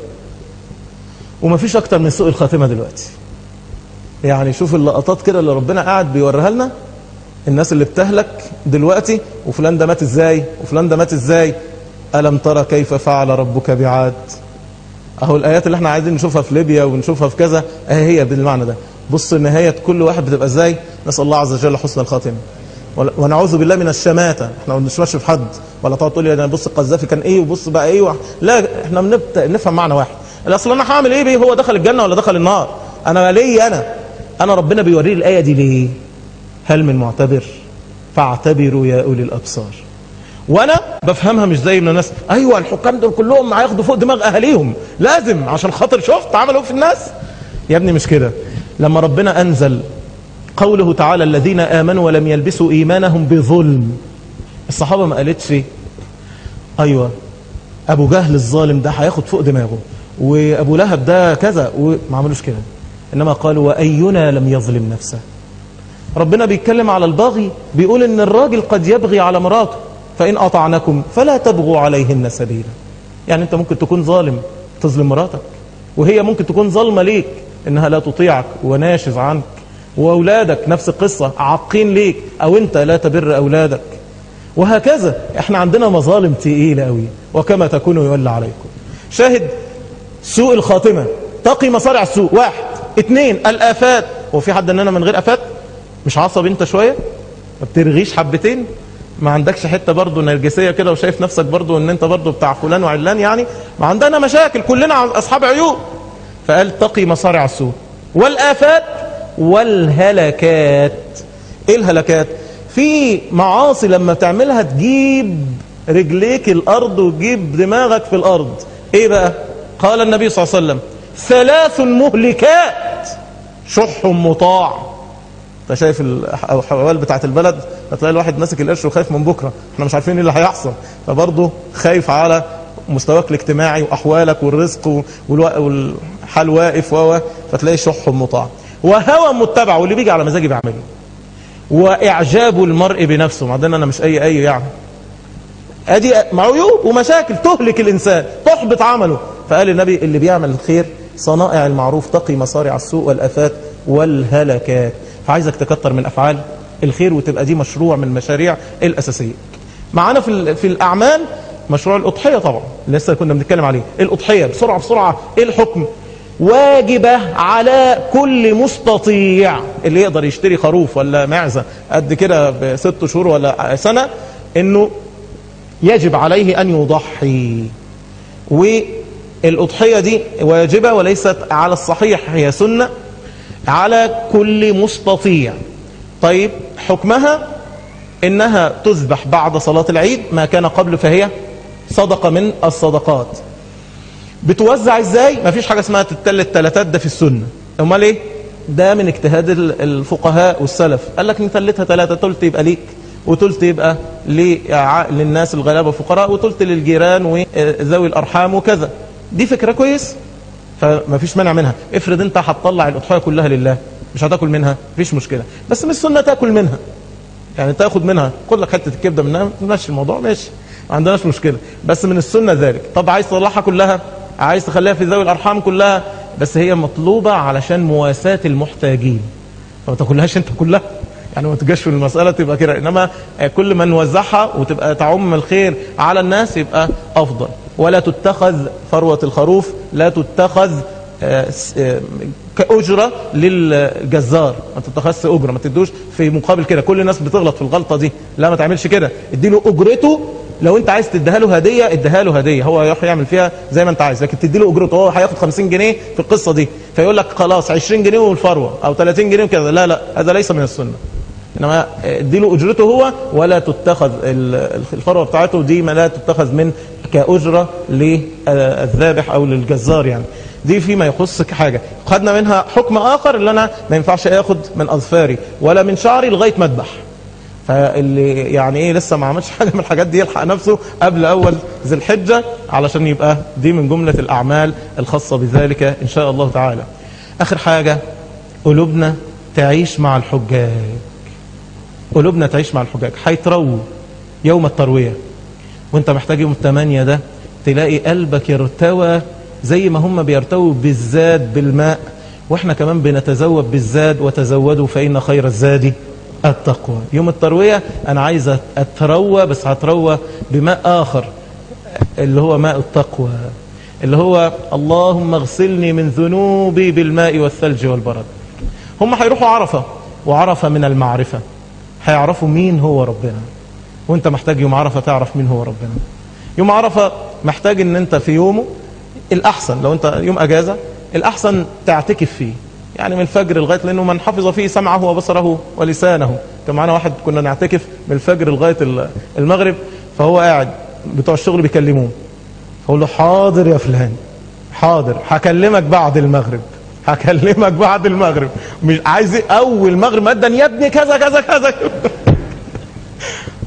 ومفيش اكتر من سوء الخاتمة دلوقتي يعني شوف اللقطات كده اللي ربنا قاعد بيوريها لنا الناس اللي بتهلك دلوقتي وفلان ده مات ازاي وفلان ده مات ازاي ألم ترى كيف فعل ربك بعاد اهو الآيات اللي احنا عايزين نشوفها في ليبيا ونشوفها في كذا اهي هي بالمعنى ده بص نهاية كل واحد بتبقى ازاي نسأل الله عز وجل حسن الخاتمة ونعوذ بالله من الشماتة احنا ما بنشمتش في حد ولا تقعد تقول لي انا بص القذافي كان ايه وبص بقى ايه لا احنا بنبت... نفهم معنى واحد الاصل انا هعمل ايه بيه هو دخل الجنة ولا دخل النار انا ليه انا انا ربنا بيوريه الآية دي ليه هل من معتبر فاعتبروا يا أولي الأبصار وانا بفهمها مش زي من الناس ايوه الحكام دول كلهم هياخدوا فوق دماغ اهاليهم لازم عشان خاطر شفت عملوا في الناس يا ابني مش كده لما ربنا انزل قوله تعالى الذين امنوا ولم يلبسوا ايمانهم بظلم الصحابة ما قالتش ايوه ابو جهل الظالم ده هياخد فوق دماغه وابو لهب ده كذا وما عملوش كده انما قالوا واينا لم يظلم نفسه ربنا بيتكلم على الباغي بيقول ان الراجل قد يبغي على مراته فان اطعنكم فلا تبغوا عليهن سبيلا يعني انت ممكن تكون ظالم تظلم مراتك وهي ممكن تكون ظالمه ليك انها لا تطيعك وناشز عنك واولادك نفس القصه عاقين ليك او انت لا تبر اولادك وهكذا احنا عندنا مظالم تقيله قوي وكما تكونوا يولى عليكم شاهد سوء الخاتمه تقي مصارع السوء واحد اثنين الافات هو في حد اننا من غير افات مش عصب انت شويه ما بترغيش حبتين ما عندكش حته برضه نرجسيه كده وشايف نفسك برضه ان انت برضه بتاع فلان وعلان يعني ما عندنا مشاكل كلنا اصحاب عيوب فقال تقي مصارع السوء والافات والهلكات ايه الهلكات في معاصي لما تعملها تجيب رجليك الارض وتجيب دماغك في الارض ايه بقى قال النبي صلى الله عليه وسلم ثلاث مهلكات شح مطاع انت شايف الحوال بتاعت البلد هتلاقي الواحد ماسك القرش وخايف من بكره احنا مش عارفين ايه اللي هيحصل فبرضه خايف على مستواك الاجتماعي واحوالك والرزق والحال واقف و فتلاقي شح مطاع وهوى متبع واللي بيجي على مزاجي بعمله واعجاب المرء بنفسه بعدين انا مش اي اي يعني ادي عيوب ومشاكل تهلك الانسان تحبط عمله فقال النبي اللي بيعمل الخير صنائع المعروف تقي مصارع السوء والافات والهلكات فعايزك تكتر من افعال الخير وتبقى دي مشروع من المشاريع الاساسيه معانا في في الاعمال مشروع الاضحيه طبعا لسه كنا بنتكلم عليه الاضحيه بسرعه بسرعه ايه الحكم واجبة على كل مستطيع اللي يقدر يشتري خروف ولا معزة قد كده بست شهور ولا سنة انه يجب عليه ان يضحي والأضحية دي واجبة وليست على الصحيح هي سنة على كل مستطيع طيب حكمها انها تذبح بعد صلاة العيد ما كان قبل فهي صدقة من الصدقات بتوزع ازاي مفيش حاجة اسمها تتل التلاتات ده في السنة امال ايه ده من اجتهاد الفقهاء والسلف قال لك نتلتها ثلاثة تلت يبقى ليك وتلت يبقى للناس الغلابة والفقراء وتلت للجيران وذوي الأرحام وكذا دي فكرة كويس فما فيش مانع منها افرض انت هتطلع الأضحية كلها لله مش هتاكل منها مفيش مشكلة بس مش سنة تاكل منها يعني تاخد منها خد لك حتة الكبدة منها ماشي الموضوع ماشي ما عندناش مشكلة بس من السنة ذلك طب عايز تطلعها كلها عايز تخليها في ذوي الأرحام كلها بس هي مطلوبة علشان مواساة المحتاجين فما تاكلهاش انت كلها يعني ما تجاش في المسألة تبقى كده إنما كل ما نوزعها وتبقى تعم الخير على الناس يبقى أفضل ولا تتخذ فروة الخروف لا تتخذ كأجرة للجزار ما تتخذش أجرة ما تدوش في مقابل كده كل الناس بتغلط في الغلطة دي لا ما تعملش كده اديله أجرته لو انت عايز تديها له هديه اديها له هديه هو يروح يعمل فيها زي ما انت عايز لكن تدي له اجرته هو هياخد 50 جنيه في القصه دي فيقول لك خلاص 20 جنيه والفروه او 30 جنيه وكذا لا لا هذا ليس من السنه انما ادي له اجرته هو ولا تتخذ الفروه بتاعته دي ما لا تتخذ من كاجره للذابح او للجزار يعني دي فيما يخص حاجه خدنا منها حكم اخر اللي انا ما ينفعش اخد من اظفاري ولا من شعري لغايه ما اذبح فاللي يعني ايه لسه ما عملش حاجه من الحاجات دي يلحق نفسه قبل اول ذي الحجه علشان يبقى دي من جمله الاعمال الخاصه بذلك ان شاء الله تعالى اخر حاجه قلوبنا تعيش مع الحجاج قلوبنا تعيش مع الحجاج هيترووا يوم الترويه وانت محتاج يوم الثمانية ده تلاقي قلبك يرتوى زي ما هم بيرتووا بالزاد بالماء واحنا كمان بنتزود بالزاد وتزودوا فإن خير الزاد التقوى يوم التروية أنا عايز أتروى بس هتروى بماء آخر اللي هو ماء التقوى اللي هو اللهم اغسلني من ذنوبي بالماء والثلج والبرد هم هيروحوا عرفة وعرفة من المعرفة هيعرفوا مين هو ربنا وانت محتاج يوم عرفة تعرف مين هو ربنا يوم عرفة محتاج ان انت في يومه الأحسن لو انت يوم أجازة الأحسن تعتكف فيه يعني من الفجر لغاية لأنه من حفظ فيه سمعه وبصره ولسانه كان معانا واحد كنا نعتكف من الفجر لغاية المغرب فهو قاعد بتوع الشغل بيكلموه فقول له حاضر يا فلان حاضر هكلمك بعد المغرب هكلمك بعد المغرب مش عايز اول مغرب مدا يا ابني كذا كذا كذا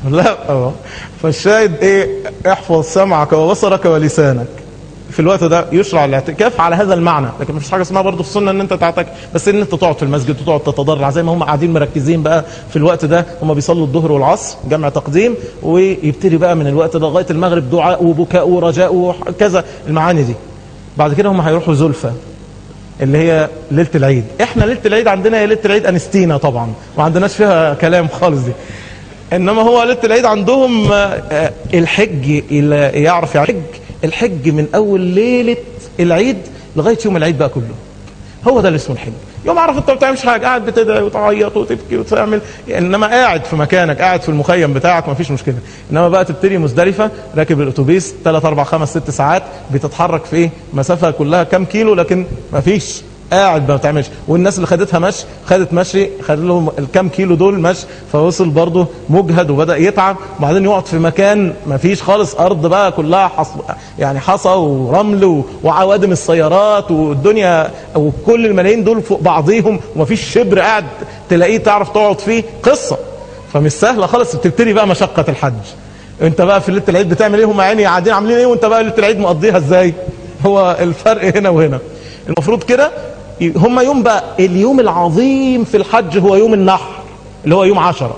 لا اه فالشاهد ايه احفظ سمعك وبصرك ولسانك في الوقت ده يشرع الاعتكاف على هذا المعنى لكن مفيش حاجه اسمها برضه في السنه ان انت تعتكف بس ان انت تقعد في المسجد وتقعد تتضرع زي ما هم قاعدين مركزين بقى في الوقت ده هم بيصلوا الظهر والعصر جمع تقديم ويبتدي بقى من الوقت ده لغايه المغرب دعاء وبكاء ورجاء وكذا المعاني دي بعد كده هم هيروحوا زلفه اللي هي ليله العيد احنا ليله العيد عندنا هي ليله العيد انستينا طبعا ما عندناش فيها كلام خالص دي انما هو ليله العيد عندهم آه، الحج اللي يعرف يعني الحج الحج من اول ليله العيد لغايه يوم العيد بقى كله هو ده اللي اسمه الحج يوم عرفه انت ما بتعملش حاجه قاعد بتدعي وتعيط وتبكي وتعمل انما قاعد في مكانك قاعد في المخيم بتاعك ما فيش مشكله انما بقى تبتدي مزدلفه راكب الاتوبيس 3 4 5 6 ساعات بتتحرك في ايه مسافه كلها كام كيلو لكن ما فيش قاعد ما بتعملش والناس اللي خدتها مشي خدت مشي خد لهم الكام كيلو دول مشي فوصل برضه مجهد وبدا يتعب وبعدين يقعد في مكان ما فيش خالص ارض بقى كلها حص يعني حصى ورمل و- وعوادم السيارات والدنيا وكل الملايين دول فوق بعضيهم وما فيش شبر قاعد تلاقيه تعرف تقعد فيه قصه فمش سهله خالص بتبتدي بقى مشقه الحج انت بقى في ليله العيد بتعمل ايه هم عيني قاعدين عاملين ايه وانت بقى ليله العيد مقضيها ازاي هو الفرق هنا وهنا المفروض كده هم يوم بقى اليوم العظيم في الحج هو يوم النحر اللي هو يوم عشرة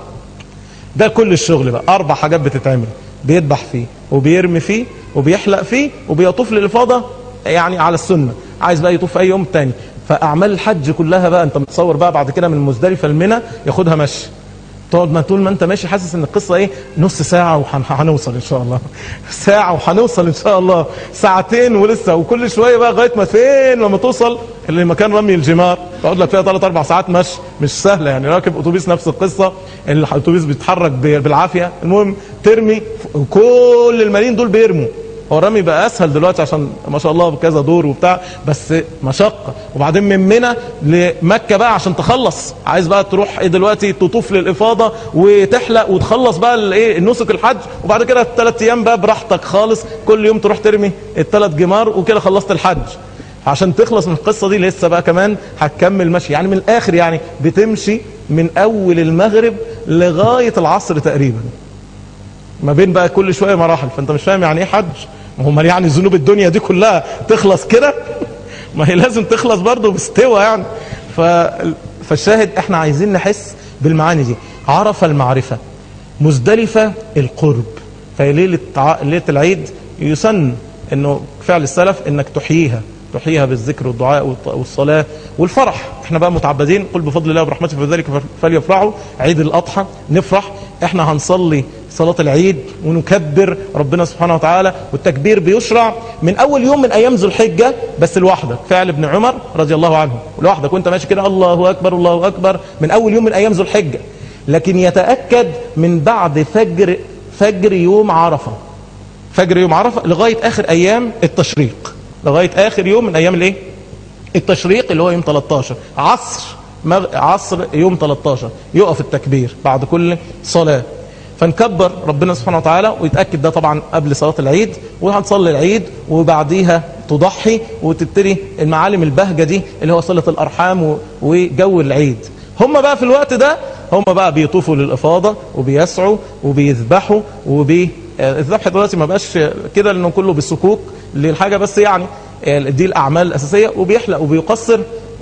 ده كل الشغل بقى اربع حاجات بتتعمل بيذبح فيه وبيرمي فيه وبيحلق فيه وبيطوف للافاضه يعني على السنه عايز بقى يطوف اي يوم تاني فاعمال الحج كلها بقى انت متصور بقى بعد كده من مزدلفه لمنى ياخدها مشي تقعد ما طول ما انت ماشي حاسس ان القصه ايه نص ساعه وهنوصل ان شاء الله ساعه وهنوصل ان شاء الله ساعتين ولسه وكل شويه بقى لغايه ما فين لما توصل اللي مكان رمي الجمار تقعد لك فيها ثلاث اربع ساعات مشي مش سهله يعني راكب اتوبيس نفس القصه الاتوبيس بيتحرك ب- بالعافيه المهم ترمي وكل الملايين دول بيرموا هو الرمي بقى اسهل دلوقتي عشان ما شاء الله كذا دور وبتاع بس مشقه وبعدين من منى لمكه بقى عشان تخلص عايز بقى تروح ايه دلوقتي تطوف للافاضه وتحلق وتخلص بقى الايه النسك الحج وبعد كده الثلاث ايام بقى براحتك خالص كل يوم تروح ترمي الثلاث جمار وكده خلصت الحج عشان تخلص من القصه دي لسه بقى كمان هتكمل مشي يعني من الاخر يعني بتمشي من اول المغرب لغايه العصر تقريبا ما بين بقى كل شويه مراحل فانت مش فاهم يعني ايه حج ما هم يعني ذنوب الدنيا دي كلها تخلص كده ما هي لازم تخلص برضه باستوى يعني ف... فالشاهد احنا عايزين نحس بالمعاني دي عرف المعرفه مزدلفه القرب فهي ليله ع- ليله العيد يسن انه فعل السلف انك تحييها تحييها بالذكر والدعاء والط- والصلاه والفرح احنا بقى متعبدين قل بفضل الله وبرحمته فذلك فليفرحوا عيد الاضحى نفرح احنا هنصلي صلاة العيد ونكبر ربنا سبحانه وتعالى والتكبير بيشرع من أول يوم من أيام ذو الحجة بس لوحدك فعل ابن عمر رضي الله عنه لوحدك وانت ماشي كده الله أكبر الله أكبر من أول يوم من أيام ذو الحجة لكن يتأكد من بعد فجر فجر يوم عرفة فجر يوم عرفة لغاية آخر أيام التشريق لغاية آخر يوم من أيام الإيه؟ التشريق اللي هو يوم 13 عصر مغ... عصر يوم 13 يقف التكبير بعد كل صلاة فنكبر ربنا سبحانه وتعالى ويتأكد ده طبعا قبل صلاة العيد وهنصلي العيد وبعديها تضحي وتبتدي المعالم البهجة دي اللي هو صلة الأرحام و... وجو العيد هم بقى في الوقت ده هم بقى بيطوفوا للإفاضة وبيسعوا وبيذبحوا وبي آه، الذبح دلوقتي ما بقاش كده لانه كله بالسكوك للحاجه بس يعني آه، دي الاعمال الاساسيه وبيحلق وبيقصر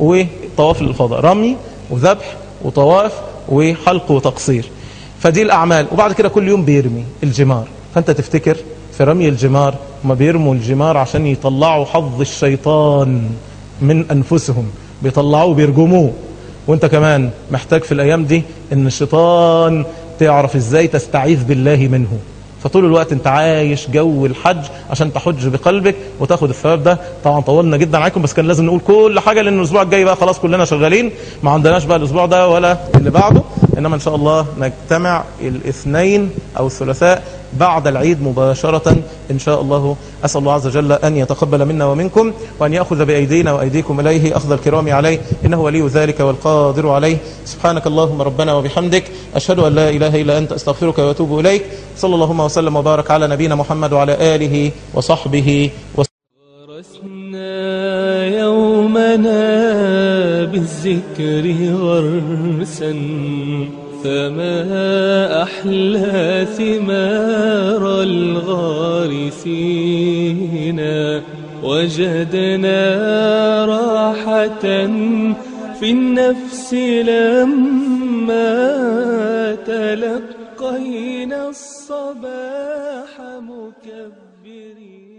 وطواف للفضاء رمي وذبح وطواف وحلق وتقصير فدي الاعمال وبعد كده كل يوم بيرمي الجمار فانت تفتكر في رمي الجمار ما بيرموا الجمار عشان يطلعوا حظ الشيطان من انفسهم بيطلعوه بيرجموه وانت كمان محتاج في الايام دي ان الشيطان تعرف ازاي تستعيذ بالله منه فطول الوقت انت عايش جو الحج عشان تحج بقلبك وتاخد الثواب ده طبعا طولنا جدا عليكم بس كان لازم نقول كل حاجه لان الاسبوع الجاي بقى خلاص كلنا شغالين ما عندناش بقى الاسبوع ده ولا اللي بعده انما ان شاء الله نجتمع الاثنين او الثلاثاء بعد العيد مباشرة إن شاء الله أسأل الله عز وجل أن يتقبل منا ومنكم وأن يأخذ بأيدينا وأيديكم إليه أخذ الكرام عليه إنه ولي ذلك والقادر عليه سبحانك اللهم ربنا وبحمدك أشهد أن لا إله إلا أنت أستغفرك وأتوب إليك صلى اللهم وسلم وبارك على نبينا محمد وعلى آله وصحبه وسلم ورثنا يومنا بالذكر غرسا فما أحلى ثمار الغارسين وجدنا راحة في النفس لما تلقينا الصباح مكبرين